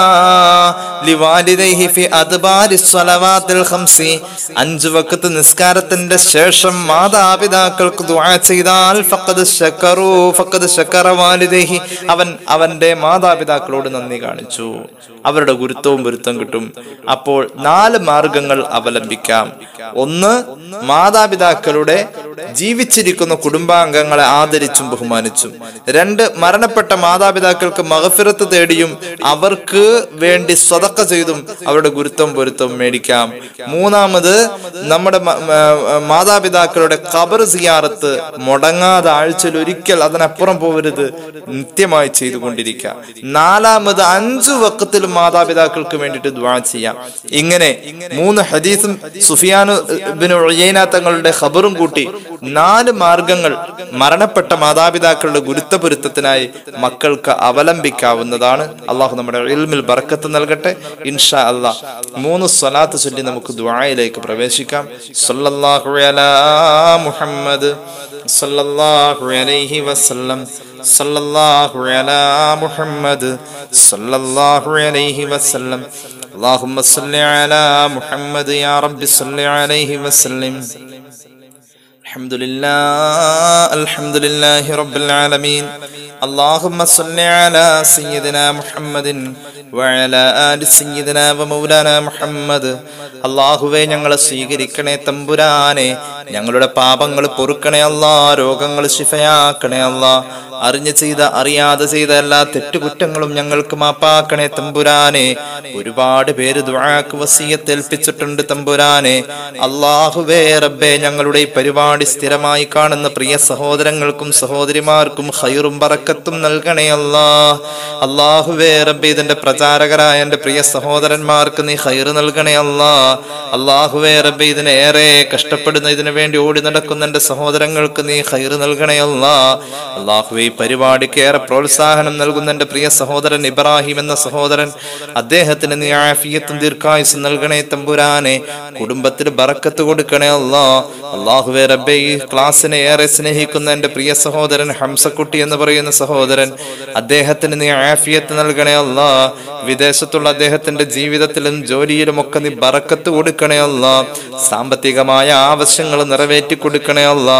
ലിവാലിദൈഹി ഫി അദ്ബാരി സ്വലവാത്തിൽ ഖംസി അഞ്ചു വക്കത്ത് നിസ്കാരത്തിന്റെ ശേഷം മാതാപിതാക്കൾക്ക് ദുആ ചെയ്താൽ ഫഖദ് ശക്കറു ഫഖദ് ശക്കറ വാലിദൈഹി അവൻ അവന്റെ മാതാപിതാക്കളോട് നന്ദി കാണിച്ചു അവരുടെ ഗുരുത്വവും പൊരുത്തം കിട്ടും അപ്പോൾ നാല് മാർഗങ്ങൾ അവലംബിക്കാം ഒന്ന് മാതാപിതാക്കളുടെ ജീവിച്ചിരിക്കുന്ന കുടുംബാംഗങ്ങളെ ആദരിച്ചും ബഹുമാനിച്ചും രണ്ട് മരണപ്പെട്ട മാതാപിതാക്കൾക്ക് മഹഫിറത്ത് തേടിയും അവർക്ക് വേണ്ടി സ്വതക്ക ചെയ്തും അവരുടെ ഗുരുത്വം പൊരുത്തം മേടിക്കാം മൂന്നാമത് നമ്മുടെ മ- മ- മാതാപിതാക്കളുടെ ഖബർ സിയാറത്ത് മുടങ്ങാതെ ആഴ്ചയിൽ ഒരിക്കൽ അതിനപ്പുറം പോകരുത് നിത്യമായി ചെയ്തുകൊണ്ടിരിക്കുക നാലാമത് അഞ്ചു വക്കത്തിലും മാതാപിതാക്കൾക്ക് വേണ്ടിയിട്ട് ദ്വാ ചെയ്യാം ഇങ്ങനെ മൂന്ന് ഹദീസും സുഫിയാനു ബിൻ ഉയൈന തങ്ങളുടെ ഖബറും കൂട്ടി നാല് മാർഗങ്ങൾ മരണപ്പെട്ട മാതാപിതാക്കളുടെ ഗുരുത്വപൊരുത്തത്തിനായി മക്കൾക്ക് അവലംബിക്കാവുന്നതാണ് അള്ളാഹു നമ്മുടെ ഇൽമിൽ ബർക്കത്ത് നൽകട്ടെ ഇൻഷാ അല്ലാ മൂന്ന് സ്വലാത്ത് ചൊല്ലി നമുക്ക് ദുആയിലേക്ക് പ്രവേശിക്കാം സല്ലല്ലാഹു അലാ മുഹമ്മദ് സല്ലല്ലാഹു അലൈഹി വസല്ലം സല്ലല്ലാഹു അലാ മുഹമ്മദ് സല്ലല്ലാഹു അലൈഹി വസല്ലം اللهم صل على محمد يا رب صل عليه وسلم الحمد لله الحمد لله رب العالمين اللهم صل على سيدنا محمد وعلى آل سيدنا ومولانا محمد അള്ളാഹുവെ ഞങ്ങളെ സ്വീകരിക്കണേ തമ്പുരാനെ ഞങ്ങളുടെ പാപങ്ങൾ പൊറുക്കണേ അല്ലാ രോഗങ്ങൾ ശിഫയാക്കണേ അല്ലാ അറിഞ്ഞു ചെയ്ത അറിയാതെ ചെയ്ത എല്ലാ തെറ്റുകുറ്റങ്ങളും ഞങ്ങൾക്ക് മാപ്പാക്കണേ തമ്പുരാനെ ഒരുപാട് പേര് ദുആക്ക് വസീയത്ത് ഏൽപ്പിച്ചിട്ടുണ്ട് തമ്പുരാനെ അള്ളാഹുവേ റബ്ബേ ഞങ്ങളുടെ ഈ പരിപാടി സ്ഥിരമായി കാണുന്ന പ്രിയ സഹോദരങ്ങൾക്കും സഹോദരിമാർക്കും ഹൈറും ബറക്കത്തും നൽകണേ അല്ലാ അള്ളാഹുവേ റബ്ബേ ഇതിന്റെ പ്രചാരകരായ എന്റെ പ്രിയ സഹോദരന്മാർക്ക് നീ ഹൈറ് നൽകണേ അല്ലാ അള്ളാഹുവേ റബ്ബേ ഇതിനെ ഏറെ കഷ്ടപ്പെടുന്ന ഇതിനു വേണ്ടി ഓടി നടക്കുന്ന എന്റെ സഹോദരങ്ങൾക്ക് നീ ഹൈറ് നൽകണേ അല്ലാ അള്ളാഹുവേ ഈ പരിപാടിക്ക് ഏറെ പ്രോത്സാഹനം നൽകുന്ന എന്റെ പ്രിയ സഹോദരൻ ഇബ്രാഹിം എന്ന സഹോദരൻ അദ്ദേഹത്തിന് നീ ആഫിയത്തും ദീർഘായുസും നൽകണേ തമ്പുരാനെ കുടുംബത്തിൽ ബറക്കത്ത് കൊടുക്കണേ അല്ലാ അള്ളാഹുവേ റബ്ബെ ഈ ക്ലാസ്സിനെ ഏറെ സ്നേഹിക്കുന്ന എന്റെ പ്രിയ സഹോദരൻ ഹംസക്കുട്ടി എന്ന് പറയുന്ന സഹോദരൻ അദ്ദേഹത്തിന് നീ ആഫിയത്ത് നൽകണേ അല്ലാ വിദേശത്തുള്ള അദ്ദേഹത്തിന്റെ ജീവിതത്തിലും ജോലിയിലും ഒക്കെ നീ ബറക്കത്ത് കൊടുക്കണേ അല്ലാ സാമ്പത്തികമായ ആവശ്യങ്ങൾ നിറവേറ്റി കൊടുക്കണേ അല്ലാ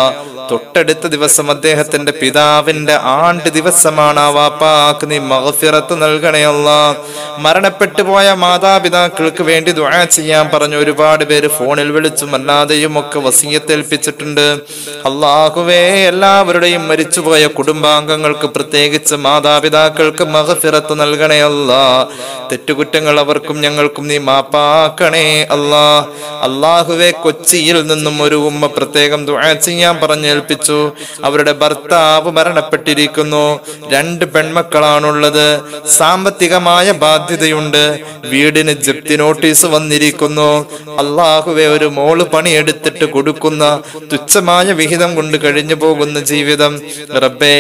തൊട്ടടുത്ത ദിവസം അദ്ദേഹത്തിന്റെ പിതാവിന്റെ ആണ്ട് ദിവസമാണ് ആ വാപ്പാക്ക് നീ മഹഫിറത്ത് നൽകണേ അല്ലാ മരണപ്പെട്ടു പോയ മാതാപിതാക്കൾക്ക് വേണ്ടി ദുആ ചെയ്യാൻ പറഞ്ഞു ഒരുപാട് പേര് ഫോണിൽ വിളിച്ചും അല്ലാതെയും ഒക്കെ വസീയത്തേൽപ്പിച്ചിട്ടുണ്ട് അള്ളാഹുവേ എല്ലാവരുടെയും മരിച്ചുപോയ കുടുംബാംഗങ്ങൾക്ക് പ്രത്യേകിച്ച് മാതാപിതാക്കൾക്ക് മഹഫിറത്ത് നൽകണേ അല്ലാ തെറ്റുകുറ്റങ്ങൾ അവർക്കും ഞങ്ങൾക്കും നീ മാപ്പാക്കണേ അല്ലാ അള്ളാഹുവെ കൊച്ചിയിൽ നിന്നും ഒരു ഉമ്മ പ്രത്യേകം ദുആ ചെയ്യാൻ പറഞ്ഞേൽപ്പിച്ചു അവരുടെ ഭർത്താവ് മരണപ്പെട്ടിരിക്കുന്നു രണ്ട് പെൺമക്കളാണുള്ളത് സാമ്പത്തികമായ ബാധ്യതയുണ്ട് വീടിന് ജപ്തി നോട്ടീസ് വന്നിരിക്കുന്നു അള്ളാഹുവെ ഒരു മോള് പണിയെടുത്തിട്ട് കൊടുക്കുന്ന തുച്ഛമായ വിഹിതം കൊണ്ട് കഴിഞ്ഞു പോകുന്ന ജീവിതം റബ്ബേ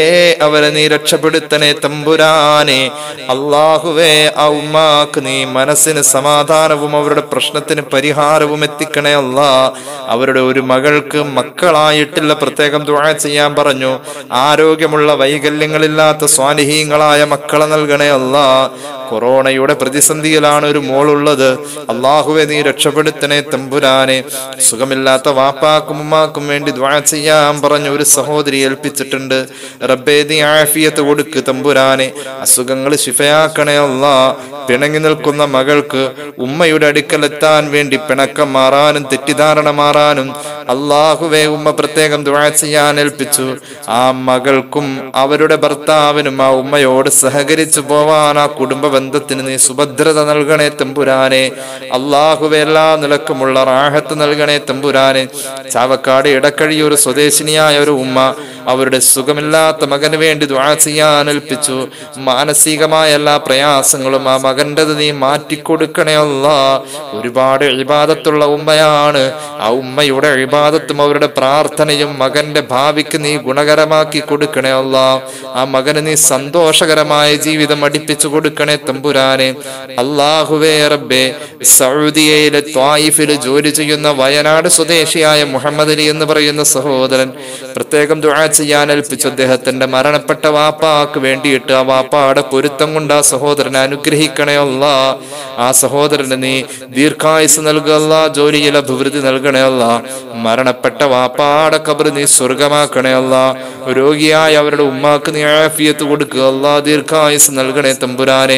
അവരെ നീ രക്ഷപ്പെടുത്തണേ തമ്പുരാനെ അള്ളാഹുവേ ആ ഉമ്മാക്ക് നീ മനസ്സിന് സമാധാനവും അവരുടെ പ്രശ്നത്തിന് പരിഹാരവും എത്തിക്കണേ അല്ല അവരുടെ ഒരു മകൾക്ക് മക്കളായിട്ടില്ല പ്രത്യേകം ദുആ ചെയ്യാൻ പറഞ്ഞു ആരോഗ്യമുള്ള വൈകല്യങ്ങളില്ലാത്ത സ്വാലിഹീങ്ങളായ മക്കളെ നൽകണേ അല്ല കൊറോണയുടെ പ്രതിസന്ധിയിലാണ് ഒരു മോളുള്ളത് അള്ളാഹുവെ നീ രക്ഷപ്പെടുത്തണേ തമ്പുരാനെ സുഖമില്ലാത്ത വാപ്പാക്കും ഉമ്മാക്കും വേണ്ടി ദ്വാ ചെയ്യാൻ പറഞ്ഞ ഒരു സഹോദരി ഏൽപ്പിച്ചിട്ടുണ്ട് റബ്ബേ നീ ആഫിയത്ത് കൊടുക്ക് തമ്പുരാനെ അസുഖങ്ങൾ ശിഫയാക്കണേ അല്ലാ പിണങ്ങി നിൽക്കുന്ന മകൾക്ക് ഉമ്മയുടെ അടുക്കലെത്താൻ വേണ്ടി പിണക്കം മാറാനും തെറ്റിദ്ധാരണ മാറാനും അള്ളാഹുവെ ഉമ്മ പ്രത്യേകം ദ്വാ ചെയ്യാൻ ഏൽപ്പിച്ചു ആ മകൾക്കും അവരുടെ ഭർത്താവിനും ആ ഉമ്മയോട് സഹകരിച്ചു പോവാൻ ആ കുടുംബ ബന്ധത്തിന് നീ സുഭദ്രത നൽകണേ തമ്പുരാനെ അള്ളാഹുവെ എല്ലാ നിലക്കുമുള്ള റാഹത്ത് നൽകണേ തമ്പുരാനെ ചാവക്കാട് ഇടക്കഴി ഒരു സ്വദേശിനിയായ ഒരു ഉമ്മ അവരുടെ സുഖമില്ലാത്ത മകന് വേണ്ടി ദ്വാ ചെയ്യാൻ ഏൽപ്പിച്ചു മാനസികമായ എല്ലാ പ്രയാസങ്ങളും ആ മകൻ്റെത് നീ മാറ്റിക്കൊടുക്കണേ അല്ല ഒരുപാട് ഇബാദത്തുള്ള ഉമ്മയാണ് ആ ഉമ്മയുടെ ഇബാദത്തും അവരുടെ പ്രാർത്ഥനയും മകന്റെ ഭാവിക്ക് നീ ഗുണകരമാക്കി കൊടുക്കണേ അല്ല ആ മകന് നീ സന്തോഷകരമായ ജീവിതം അടിപ്പിച്ചു കൊടുക്കണേ തമ്പുരാനെ അള്ളാഹുവേ റബ്ബേ സൗദിയയിലെ ത്വായിഫിൽ ജോലി ചെയ്യുന്ന വയനാട് സ്വദേശിയായ മുഹമ്മദ് അലി എന്ന് പറയുന്ന സഹോദരൻ പ്രത്യേകം ദുആ ചെയ്യാൻ ഏൽപ്പിച്ചു അദ്ദേഹത്തിന്റെ മരണപ്പെട്ട വാപ്പാക്ക് വേണ്ടിയിട്ട് ആ വാപ്പാടെ പൊരുത്തം കൊണ്ട് ആ സഹോദരനെ അനുഗ്രഹിക്കണേ അല്ല ആ സഹോദരന് നീ ദീർഘായുസ് നൽകല്ല ജോലിയിൽ അഭിവൃദ്ധി നൽകണേ അല്ല മരണപ്പെട്ട വാപ്പാടെ കബർ നീ സ്വർഗമാക്കണേ അല്ല രോഗിയായ അവരുടെ ഉമ്മാക്ക് നീ ആഫിയത്ത് കൊടുക്കുക അല്ലാ ദീർഘായുസ് നൽകണേ തമ്പുരാനെ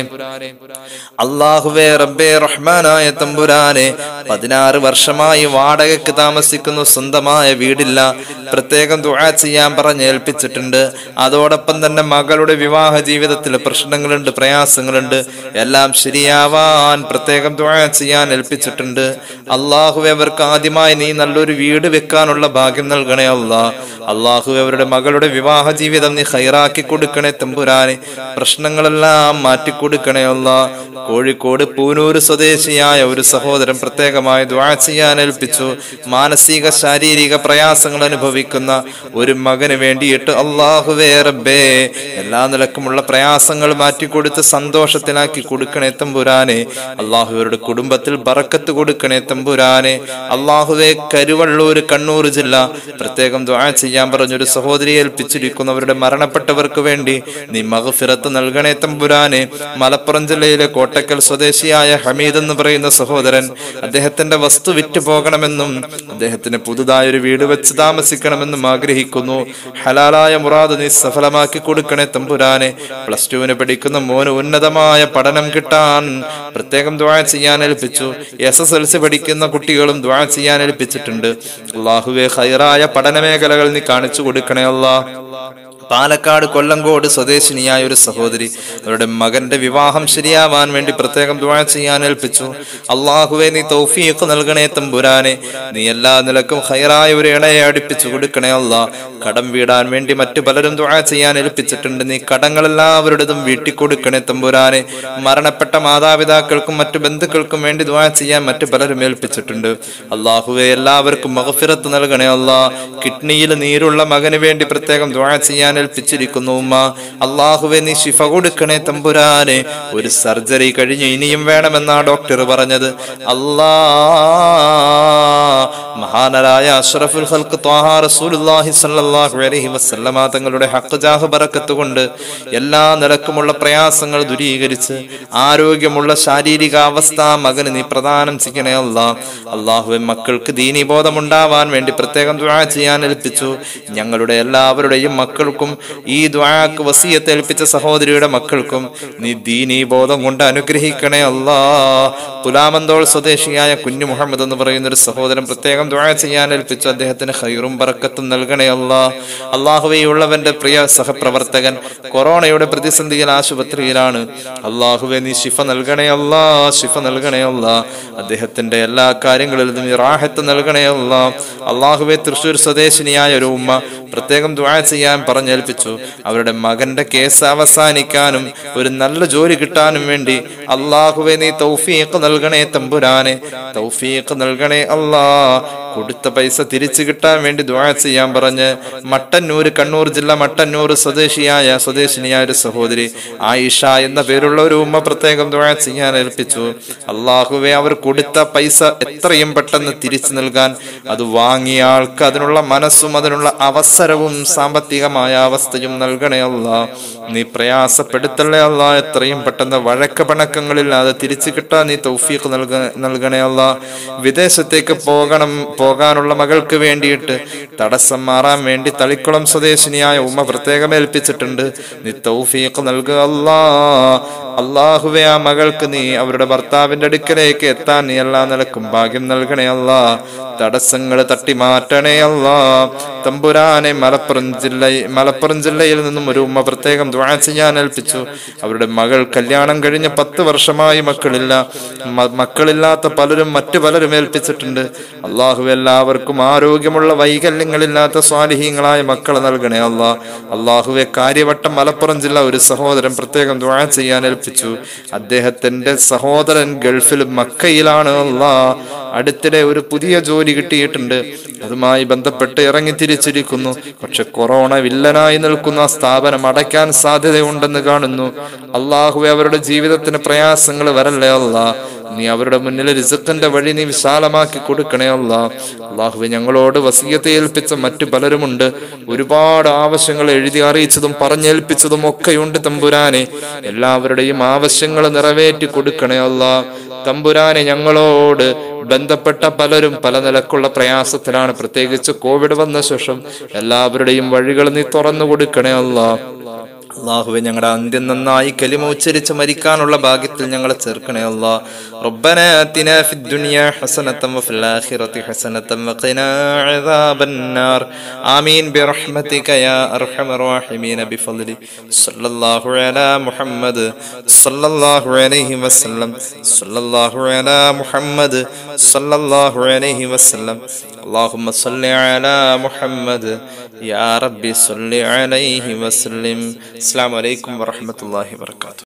അള്ളാഹുവേ റബ്ബേ റഹ്മാനായ തമ്പുരാനെ പതിനാറ് വർഷമായി വാടകയ്ക്ക് താമസിക്കുന്നു സ്വന്തമായ വീടില്ല പ്രത്യേകം ദുആ ചെയ്യാൻ പറഞ്ഞ് ഏൽപ്പിച്ചിട്ടുണ്ട് അതോടൊപ്പം തന്നെ മകളുടെ വിവാഹ ജീവിതത്തിൽ പ്രശ്നങ്ങളുണ്ട് പ്രയാസങ്ങളുണ്ട് എല്ലാം ശരിയാവാൻ പ്രത്യേകം ദുആ ചെയ്യാൻ ഏൽപ്പിച്ചിട്ടുണ്ട് അള്ളാഹുവെ അവർക്ക് ആദ്യമായി നീ നല്ലൊരു വീട് വെക്കാനുള്ള ഭാഗ്യം നൽകണേ അല്ലാ അള്ളാഹു അവരുടെ മകളുടെ വിവാഹ ജീവിതം നീ ഹൈറാക്കി കൊടുക്കണേ തമ്പുരാനെ പ്രശ്നങ്ങളെല്ലാം മാറ്റിക്കൊടുക്കണേ അല്ലാ കോഴിക്കോട് പൂനൂര് സ്വദേശിയായ ഒരു സഹോദരൻ പ്രത്യേകമായി ദ്വാ ചെയ്യാൻ ഏൽപ്പിച്ചു മാനസിക ശാരീരിക പ്രയാസങ്ങൾ അനുഭവിക്കുന്ന ഒരു മകന് വേണ്ടിയിട്ട് അള്ളാഹുവേ റബ്ബേ എല്ലാ നിലക്കുമുള്ള പ്രയാസങ്ങൾ മാറ്റിക്കൊടുത്ത് സന്തോഷത്തിലാക്കി കൊടുക്കണേ തമ്പുരാനെ അള്ളാഹുവരുടെ കുടുംബത്തിൽ ബറക്കത്ത് കൊടുക്കണേ തമ്പുരാനെ അള്ളാഹുവെ കരുവള്ളൂര് കണ്ണൂർ ജില്ല പ്രത്യേകം ദ്വാ ചെയ്യാൻ പറഞ്ഞൊരു സഹോദരിയെ ഏൽപ്പിച്ചിരിക്കുന്നവരുടെ മരണപ്പെട്ടവർക്ക് വേണ്ടി നീ മഹഫിറത്ത് നൽകണേ തമ്പുരാനെ മലപ്പുറം ജില്ലയിലെ കോട്ടക്കൽ സ്വദേശിയായ ഹമീദ് എന്ന് പറയുന്ന സഹോദരൻ അദ്ദേഹത്തിന്റെ വസ്തു വിറ്റു പോകണമെന്നും അദ്ദേഹത്തിന് പുതുതായ ഒരു വീട് വെച്ച് താമസിക്കണമെന്നും ആഗ്രഹിക്കുന്നു ഹലാലായ മുറാദ് നീ സഫലമാക്കി കൊടുക്കണേ തമ്പുരാനെ പ്ലസ് ടുവിന് പഠിക്കുന്ന മോന് ഉന്നതമായ പഠനം കിട്ടാൻ പ്രത്യേകം ദ്വാ ചെയ്യാൻ ഏൽപ്പിച്ചു എസ് എസ് എൽ സി പഠിക്കുന്ന കുട്ടികളും ദ്വാ ചെയ്യാൻ ഏൽപ്പിച്ചിട്ടുണ്ട് അള്ളാഹുവെ ഹൈറായ പഠന മേഖലകൾ നീ കാണിച്ചു കൊടുക്കണേ അല്ലാ പാലക്കാട് കൊല്ലങ്കോട് സ്വദേശിനിയായ ഒരു സഹോദരി അവരുടെ മകന്റെ വിവാഹം ശരിയാവാൻ വേണ്ടി പ്രത്യേകം ദുആ ചെയ്യാൻ ഏൽപ്പിച്ചു അള്ളാഹുവെ നീ തൗഫീഖ് നൽകണേ തമ്പുരാനെ നീ എല്ലാ നിലക്കും ഹൈറായ ഒരു ഇണയെ അടുപ്പിച്ചു കൊടുക്കണേ അല്ലാ കടം വീടാൻ വേണ്ടി മറ്റു പലരും ദുആ ചെയ്യാൻ ഏൽപ്പിച്ചിട്ടുണ്ട് നീ കടങ്ങളെല്ലാവരുടേതും വീട്ടിൽ കൊടുക്കണേ തമ്പുരാനെ മരണപ്പെട്ട മാതാപിതാക്കൾക്കും മറ്റു ബന്ധുക്കൾക്കും വേണ്ടി ദുആ ചെയ്യാൻ മറ്റു പലരും ഏൽപ്പിച്ചിട്ടുണ്ട് അള്ളാഹുവെ എല്ലാവർക്കും മഹഫിറത്ത് നൽകണേ അല്ലാ കിഡ്നിയിൽ നീരുള്ള മകന് വേണ്ടി പ്രത്യേകം ദുആ ചെയ്യാൻ ചെയ്യാൻ ഏൽപ്പിച്ചിരിക്കുന്നു ഉമ്മ അള്ളാഹുവെ നീ ശിഫ കൊടുക്കണേ തമ്പുരാനെ ഒരു സർജറി കഴിഞ്ഞ് ഇനിയും വേണമെന്നാ ഡോക്ടർ പറഞ്ഞത് അല്ലാ മഹാനരായ അഷ്റഫുൽ ഖൽഖ് ത്വാഹ റസൂലുള്ളാഹി സ്വല്ലല്ലാഹു അലൈഹി വസല്ലമ തങ്ങളുടെ ഹഖ് ജാഹ് ബറക്കത്ത് കൊണ്ട് എല്ലാ നിലക്കുമുള്ള പ്രയാസങ്ങൾ ദൂരീകരിച്ച് ആരോഗ്യമുള്ള ശാരീരിക അവസ്ഥ മകന് നീ പ്രദാനം ചെയ്യണേ അല്ലാ അള്ളാഹുവെ മക്കൾക്ക് ദീനീബോധമുണ്ടാവാൻ വേണ്ടി പ്രത്യേകം ദുആ ചെയ്യാൻ ഏൽപ്പിച്ചു ഞങ്ങളുടെ എല്ലാവരുടെയും മക്കൾക്കും ഈ ദുആക്ക് വസീയത്ത് ഏൽപ്പിച്ച സഹോദരിയുടെ മക്കൾക്കും നീ ദീനീബോധം കൊണ്ട് അനുഗ്രഹിക്കണേ അല്ലാ തുലാമന്തോൾ സ്വദേശിയായ കുഞ്ഞു മുഹമ്മദ് എന്ന് പറയുന്ന ഒരു സഹോദരൻ പ്രത്യേകം ദുആ ചെയ്യാൻ ഏൽപ്പിച്ചു അദ്ദേഹത്തിന് ഹൈറും ബറക്കത്തും നൽകണേ അല്ലാ അള്ളാഹുവെയുള്ളവന്റെ പ്രിയ സഹപ്രവർത്തകൻ കൊറോണയുടെ പ്രതിസന്ധിയിൽ ആശുപത്രിയിലാണ് അള്ളാഹുവെ നീ ശിഫ നൽകണേ അല്ലാ ശിഫ നൽകണേ അല്ലാ അദ്ദേഹത്തിന്റെ എല്ലാ കാര്യങ്ങളിലും നീ റാഹത്ത് നൽകണേ അല്ലാ അള്ളാഹുവെ തൃശൂർ സ്വദേശിനിയായ ഒരു ഉമ്മ പ്രത്യേകം ദുആ ചെയ്യാൻ പറഞ്ഞേൽപ്പിച്ചു അവരുടെ മകന്റെ കേസ് അവസാനിക്കാനും ഒരു നല്ല ജോലി കിട്ടാനും വേണ്ടി അള്ളാഹുവെ നീ തൗഫീഖ് നൽകണേ തമ്പുരാനെ തൗഫീഖ് നൽകണേ അല്ലാ കൊടുത്ത പൈസ തിരിച്ചു കിട്ടാൻ വേണ്ടി ദുആ ചെയ്യാൻ പറഞ്ഞ് മട്ടന്നൂർ കണ്ണൂർ ജില്ല മട്ടന്നൂർ സ്വദേശിയായ സ്വദേശിനിയായ ഒരു സഹോദരി ആയിഷ എന്ന പേരുള്ള ഒരു ഉമ്മ പ്രത്യേകം ദുആ ചെയ്യാൻ ഏൽപ്പിച്ചു അള്ളാഹുവെ അവർ കൊടുത്ത പൈസ എത്രയും പെട്ടെന്ന് തിരിച്ചു നൽകാൻ അത് വാങ്ങിയ ആൾക്ക് അതിനുള്ള മനസ്സും അതിനുള്ള അവസരവും സാമ്പത്തികമായ അവസ്ഥയും നൽകണേ അല്ല നീ പ്രയാസപ്പെടുത്തല്ലേ അല്ല എത്രയും പെട്ടെന്ന് വഴക്ക പണക്കങ്ങളില്ലാതെ തിരിച്ചു കിട്ടാൻ നീ തൗഫീഖ് നൽക നൽകണേ അല്ല വിദേശത്തേക്ക് പോകണം പോകാനുള്ള മകൾക്ക് വേണ്ടിയിട്ട് തടസ്സം മാറാൻ വേണ്ടി തളിക്കുളം സ്വദേശിനിയായ ഉമ്മ പ്രത്യേകം ഏൽപ്പിച്ചിട്ടുണ്ട് നീ തൗഫീഖ് നൽകുക അല്ലാ അള്ളാഹുവെ ആ മകൾക്ക് നീ അവരുടെ ഭർത്താവിന്റെ അടുക്കലേക്ക് എത്താൻ നീ എല്ലാ നിലക്കും ഭാഗ്യം നൽകണേ അല്ലാ തടസ്സങ്ങൾ തട്ടി മാറ്റണേ അല്ലാ തമ്പുരാനെ മലപ്പുറം ജില്ല മലപ്പുറം ജില്ലയിൽ നിന്നും ഒരു ഉമ്മ പ്രത്യേകം ദുആ ചെയ്യാൻ ഏൽപ്പിച്ചു അവരുടെ മകൾ കല്യാണം കഴിഞ്ഞ് പത്ത് വർഷമായി മക്കളില്ല മ- മക്കളില്ലാത്ത പലരും മറ്റു പലരും ഏൽപ്പിച്ചിട്ടുണ്ട് അള്ളാഹു എല്ലാവർക്കും ആരോഗ്യമുള്ള വൈകല്യങ്ങളില്ലാത്ത സ്വാലിഹീങ്ങളായ മക്കളെ നൽകണേ അല്ലാ അള്ളാഹുവെ കാര്യവട്ടം മലപ്പുറം ജില്ല ഒരു സഹോദരൻ പ്രത്യേകം ദുആ ചെയ്യാൻ ഏൽപ്പിച്ചു അദ്ദേഹത്തിന്റെ സഹോദരൻ ഗൾഫിൽ മക്കയിലാണ് അല്ലാ അടുത്തിടെ ഒരു പുതിയ ജോലി കിട്ടിയിട്ടുണ്ട് അതുമായി ബന്ധപ്പെട്ട് ഇറങ്ങി തിരിച്ചിരിക്കുന്നു പക്ഷെ കൊറോണ വില്ലനായി നിൽക്കുന്ന ആ സ്ഥാപനം അടയ്ക്കാൻ സാധ്യതയുണ്ടെന്ന് കാണുന്നു അള്ളാഹുവെ അവരുടെ ജീവിതത്തിന് പ്രയാസങ്ങൾ വരല്ലേ അല്ലാ നീ അവരുടെ മുന്നിൽ റിസക്കിന്റെ വഴി നീ വിശാലമാക്കി കൊടുക്കണേ അല്ല അള്ളാഹുവെ ഞങ്ങളോട് വസീയത്തെ ഏൽപ്പിച്ച മറ്റു പലരുമുണ്ട് ഒരുപാട് ആവശ്യങ്ങൾ എഴുതി അറിയിച്ചതും പറഞ്ഞേൽപ്പിച്ചതും ഒക്കെയുണ്ട് തമ്പുരാനെ എല്ലാവരുടെയും ആവശ്യങ്ങൾ നിറവേറ്റി കൊടുക്കണേ അല്ല തമ്പുരാനെ ഞങ്ങളോട് ബന്ധപ്പെട്ട പലരും പല നിലക്കുള്ള പ്രയാസത്തിലാണ് പ്രത്യേകിച്ച് കോവിഡ് വന്ന ശേഷം എല്ലാവരുടെയും വഴികൾ നീ തുറന്നു കൊടുക്കണേ അല്ലാ അള്ളാഹുവെ ഞങ്ങളുടെ അന്ത്യം നന്നായി കലിമ ഉച്ചരിച്ച് മരിക്കാനുള്ള ഭാഗ്യത്തിൽ ഞങ്ങളെ ചേർക്കണേ അല്ലാ ربنا آتنا في الدنيا حسنة وفي الآخرة حسنة وقنا عذاب النار آمين برحمتك يا أرحم الراحمين بفضلك صلى الله على محمد صلى الله عليه وسلم صلى الله على محمد صلى الله عليه وسلم اللهم صل على محمد يا ربي صل عليه وسلم السلام عليكم ورحمة الله وبركاته